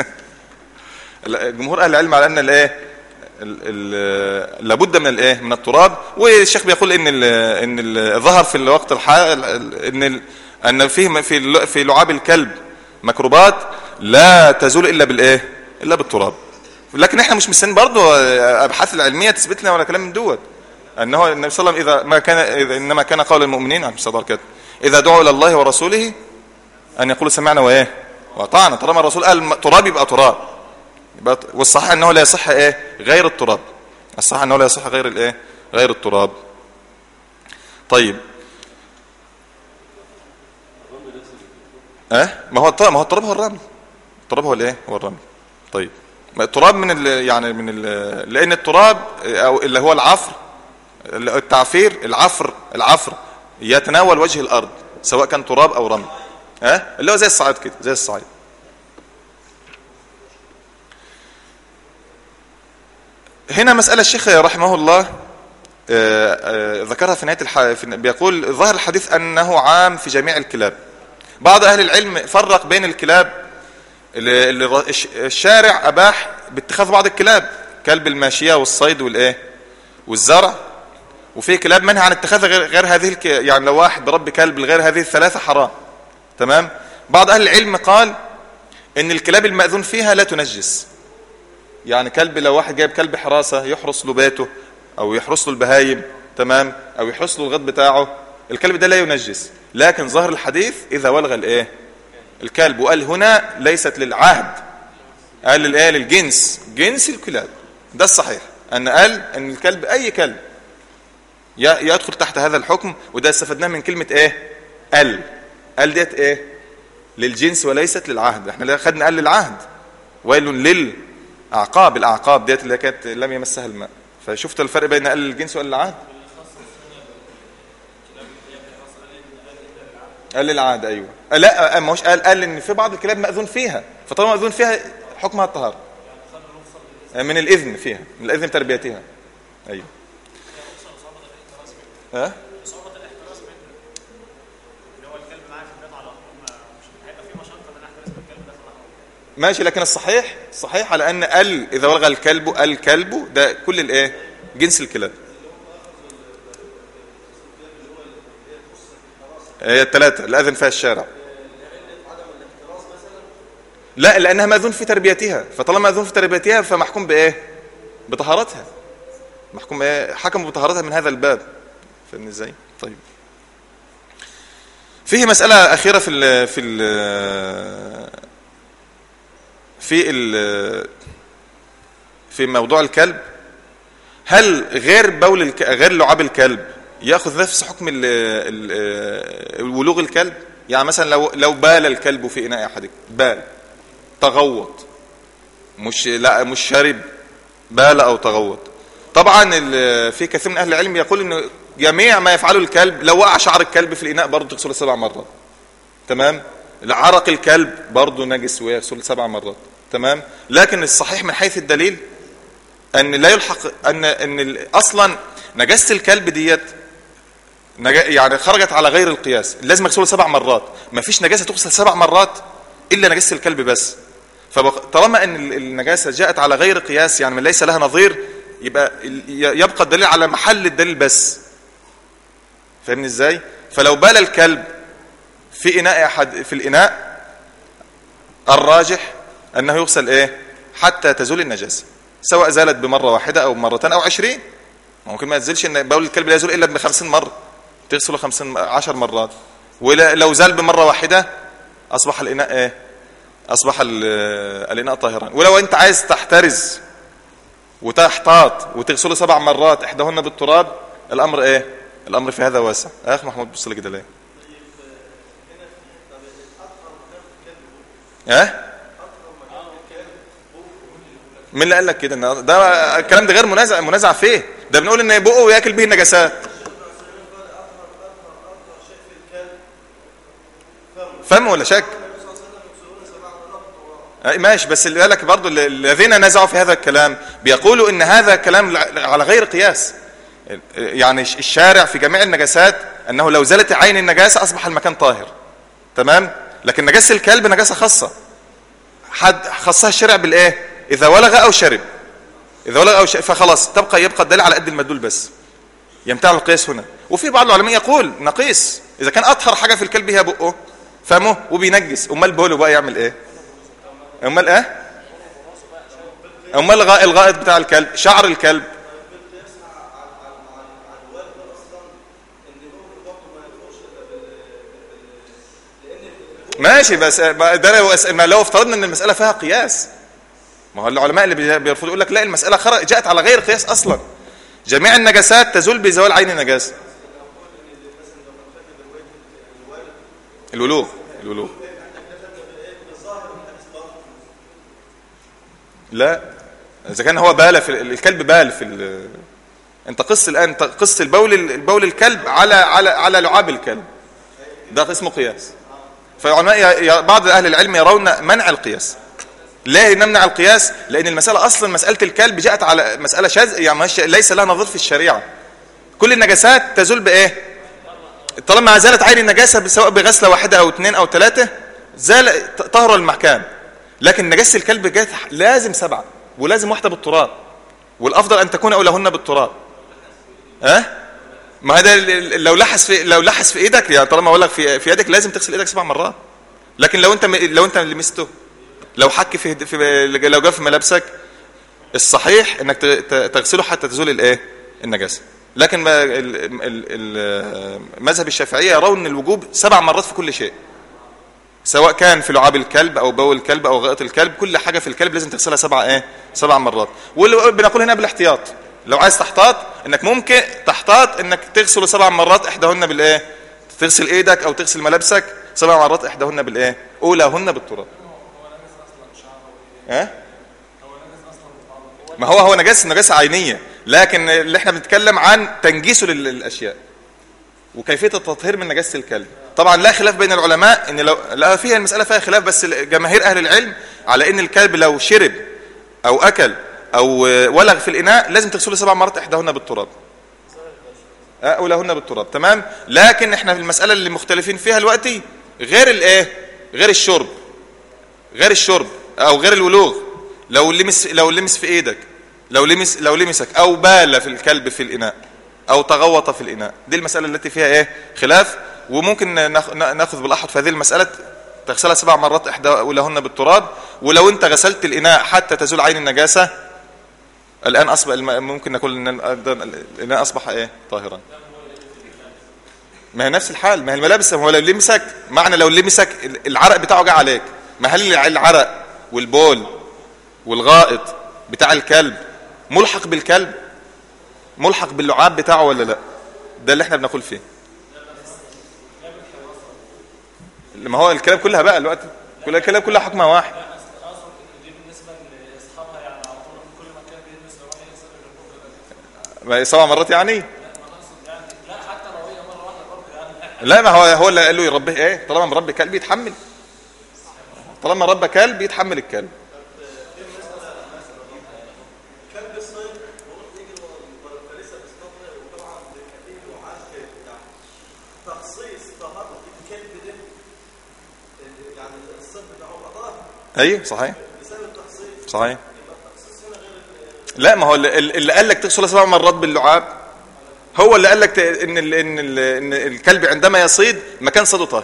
جمهور اهل العلم على ان الايه ال- ال- لابد من الايه من التراب والشيخ بيقول ان ال ان ال ظهر في الوقت الحال ان ال ان فيه في ال- في لعاب الكلب ميكروبات لا تزول الا بالايه الا بالتراب لكن احنا مش مستنيين برضه ابحاث العلميه تثبت لنا ولا كلام من دوت انه النبي صلى الله عليه وسلم اذا ما كان إذا انما كان قول المؤمنين عليه الصلاه والسلام اذا دعوا الى الله ورسوله ان يقولوا سمعنا وايه واطعنا طالما الرسول قال تراب يبقى تراب يبقى والصحيح انه لا يصح ايه غير التراب الصحيح انه لا يصح غير الايه غير التراب طيب اه ما هو التراب ما هو التراب هو الرمل التراب هو الايه هو الرمل طيب ما التراب من ال يعني من ال لان التراب او اللي هو العفر التعفير العفر العفر يتناول وجه الارض سواء كان تراب او رمل ها أه؟ اللي هو زي الصعيد كده زي الصعيد هنا مسألة الشيخ رحمه الله آه، آه، ذكرها في نهاية الح... في... بيقول ظاهر الحديث أنه عام في جميع الكلاب بعض أهل العلم فرق بين الكلاب اللي اللي الر- الش- الشارع أباح باتخاذ بعض الكلاب كلب الماشية والصيد والإيه والزرع وفي كلاب منهى عن اتخاذ غير, غير هذه الك... يعني لو واحد بربي كلب غير هذه الثلاثة حرام تمام بعض أهل العلم قال إن الكلاب المأذون فيها لا تنجس يعني كلب لو واحد جايب كلب حراسة يحرس له بيته أو يحرس له البهايم تمام أو يحرس له الغد بتاعه الكلب ده لا ينجس لكن ظهر الحديث إذا ولغ الإيه الكلب وقال هنا ليست للعهد قال للإيه للجنس جنس الكلاب ده الصحيح أن قال أن الكلب أي كلب ي- يدخل تحت هذا الحكم وده استفدناه من كلمة إيه ال ال ديت إيه للجنس وليست للعهد احنا خدنا قال للعهد ويل للأعقاب الأعقاب ديت اللي كانت لم يمسها الماء فشفت الفرق بين قال الجنس وقال العهد قال للعهد ايوه لا ما هوش قال قال ان في بعض الكلاب مأذون فيها فطالما مأذون فيها حكمها الطهارة من الإذن فيها من الإذن بتربيتها ايوه ها ماشي لكن الصحيح الصحيح على ان ال اذا ولغى الكلب الكلب ده كل الايه جنس الكلاب هي الثلاثه الاذن فيها الشارع لا لانها ماذون في تربيتها فطالما ماذون في تربيتها فمحكوم بايه بطهارتها محكوم بايه حكم بطهارتها من هذا الباب فاهمني ازاي طيب فيه مساله اخيره في ال في ال في ال في موضوع الكلب هل غير بول الك... غير لعاب الكلب ياخذ نفس حكم ال... ال... ولوغ الكلب يعني مثلا لو لو بال الكلب في اناء احدكم بال تغوط مش لا مش شرب بال او تغوط طبعا ال... في كثير من اهل العلم يقول انه جميع ما يفعله الكلب لو وقع شعر الكلب في الاناء برضه تغسله سبع مرات تمام عرق الكلب برضه نجس ويغسل سبع مرات تمام لكن الصحيح من حيث الدليل ان لا يلحق ان ان ال- اصلا نجاسه الكلب ديت نجا يعني خرجت على غير القياس لازم اغسله سبع مرات ما فيش نجاسه تغسل سبع مرات الا نجاسه الكلب بس فطالما ان ال- النجاسه جاءت على غير قياس يعني من ليس لها نظير يبقى ال- ي- يبقى الدليل على محل الدليل بس فاهمني ازاي فلو بال الكلب في اناء احد في الاناء الراجح انه يغسل ايه حتى تزول النجاسه سواء زالت بمره واحده او مرتين او عشرين ممكن ما ينزلش ان بول الكلب لا يزول الا بخمسين مره تغسله خمسين عشر مرات ولو زال بمره واحده اصبح الاناء ايه اصبح ال- الاناء طاهرا ولو انت عايز تحترز وتحتاط وتغسله سبع مرات احداهن بالتراب الامر ايه الامر في هذا واسع يا اخ محمود بص لي كده ليه ها مين اللي قال لك كده إن ده الكلام ده غير منازع منازع فيه ده بنقول ان بقه وياكل به النجاسات فم ولا شك أي ماشي بس اللي قالك برضو ال- الذين نزعوا في هذا الكلام بيقولوا ان هذا كلام ل- على غير قياس يعني الش- الشارع في جميع النجاسات انه لو زالت عين النجاسه اصبح المكان طاهر تمام لكن نجاسه الكلب نجاسه خاصه حد خصها الشارع بالايه اذا ولغ او شرب اذا ولغ او شرب فخلاص تبقى يبقى الدليل على قد المدلول بس يمتنع القياس هنا وفي بعض العلماء يقول نقيس اذا كان اطهر حاجه في الكلب هي بقه فمه وبينجس امال بوله بقى يعمل ايه امال ايه امال الغاء الغائط بتاع الكلب شعر الكلب ماشي بس ما ده لو ما لو افترضنا ان المساله فيها قياس ما هو العلماء اللي بي- بيرفضوا يقول لك لا المساله خرج جاءت على غير قياس اصلا جميع النجاسات تزول بزوال عين النجاسه الولوغ الولوغ لا اذا كان هو بال في الكلب بال في ال... انت قص الان قص البول البول الكلب على على على لعاب الكلب ده اسمه قياس فالعلماء ي- ي- بعض اهل العلم يرون منع القياس لا نمنع القياس لان المساله اصلا مساله الكلب جاءت على مساله شاذ يعني مش ليس لها نظير في الشريعه كل النجاسات تزول بايه طالما زالت عين النجاسه سواء بغسله واحده او اثنين او ثلاثه زال طهر المكان لكن نجاسه الكلب جت لازم سبعه ولازم واحده بالتراب والافضل ان تكون اولهن بالتراب ها أه؟ ما هذا لو لحس في لو لحس في ايدك يعني طالما اقول لك في في يدك لازم تغسل ايدك سبع مرات لكن لو انت لو انت لمسته لو حك في, في لو جاء في ملابسك الصحيح انك تغسله حتى تزول الايه النجاسه لكن مذهب الشافعيه يرون ان الوجوب سبع مرات في كل شيء سواء كان في لعاب الكلب او بول الكلب او غائط الكلب كل حاجه في الكلب لازم تغسلها سبع ايه سبع مرات واللي بنقول هنا بالاحتياط لو عايز تحتاط انك ممكن تحتاط انك تغسله سبع مرات احداهن بالايه تغسل ايدك او تغسل ملابسك سبع مرات احداهن بالايه اولاهن بالتراب ها ما هو هو نجاسه نجاسه عينيه لكن اللي احنا بنتكلم عن تنجيسه للاشياء وكيفيه التطهير من نجاسه الكلب طبعا لا خلاف بين العلماء ان لو لا فيها المساله فيها خلاف بس جماهير اهل العلم على ان الكلب لو شرب او اكل او ولغ في الاناء لازم تغسله سبع مرات احداهن بالتراب اولهن بالتراب تمام لكن احنا في المساله اللي مختلفين فيها دلوقتي غير الايه غير الشرب غير الشرب او غير الولوغ لو لمس لو لمس في ايدك لو لمس لو لمسك او بال في الكلب في الاناء او تغوط في الاناء دي المساله التي فيها ايه خلاف وممكن ناخذ بالاحد في هذه المساله تغسلها سبع مرات احدى اولهن بالتراب ولو انت غسلت الاناء حتى تزول عين النجاسه الان اصبح ممكن نقول ان الاناء اصبح ايه طاهرا ما هي نفس الحال ما هي الملابس هو لو لمسك معنى لو لمسك العرق بتاعه جه عليك ما هل العرق والبول والغائط بتاع الكلب ملحق بالكلب ملحق باللعاب بتاعه ولا لا ده اللي احنا بنقول فيه ما هو الكلاب كلها بقى الوقت كل الكلاب كلها حكمها واحد سبع مرات يعني لا ما هو هو اللي قال له يربيه ايه طالما مربي كلب يتحمل طالما ربى كلب يتحمل الكلب ايوه صحيح صحيح لا ما هو اللي قال لك تغسل سبع مرات باللعاب هو اللي قال لك ان ال ان ال ان الكلب عندما يصيد مكان صيده طاهر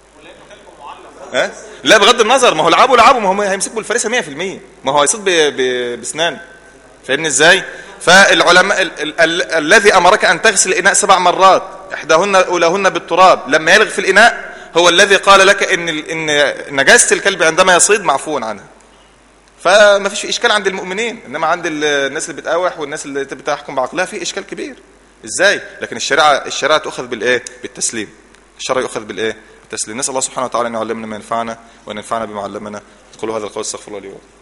ها لا بغض النظر ما هو لعابه لعابه ما هو هيمسك بالفريسه 100% ما هو هيصيد باسنان فاهمني ازاي فالعلماء ال ال ال الذي امرك ان تغسل الاناء سبع مرات احداهن اولاهن بالتراب لما يلغ في الاناء هو الذي قال لك ان ان نجاسه الكلب عندما يصيد معفو عنها فما فيش اشكال عند المؤمنين انما عند الناس اللي بتقاوح والناس اللي بتحكم بعقلها في اشكال كبير ازاي لكن الشريعه الشريعه تؤخذ بالايه بالتسليم الشرع يؤخذ بالايه بالتسليم نسال الله سبحانه وتعالى ان يعلمنا ما ينفعنا وان ينفعنا بما علمنا قولوا هذا القول استغفر الله لي ولكم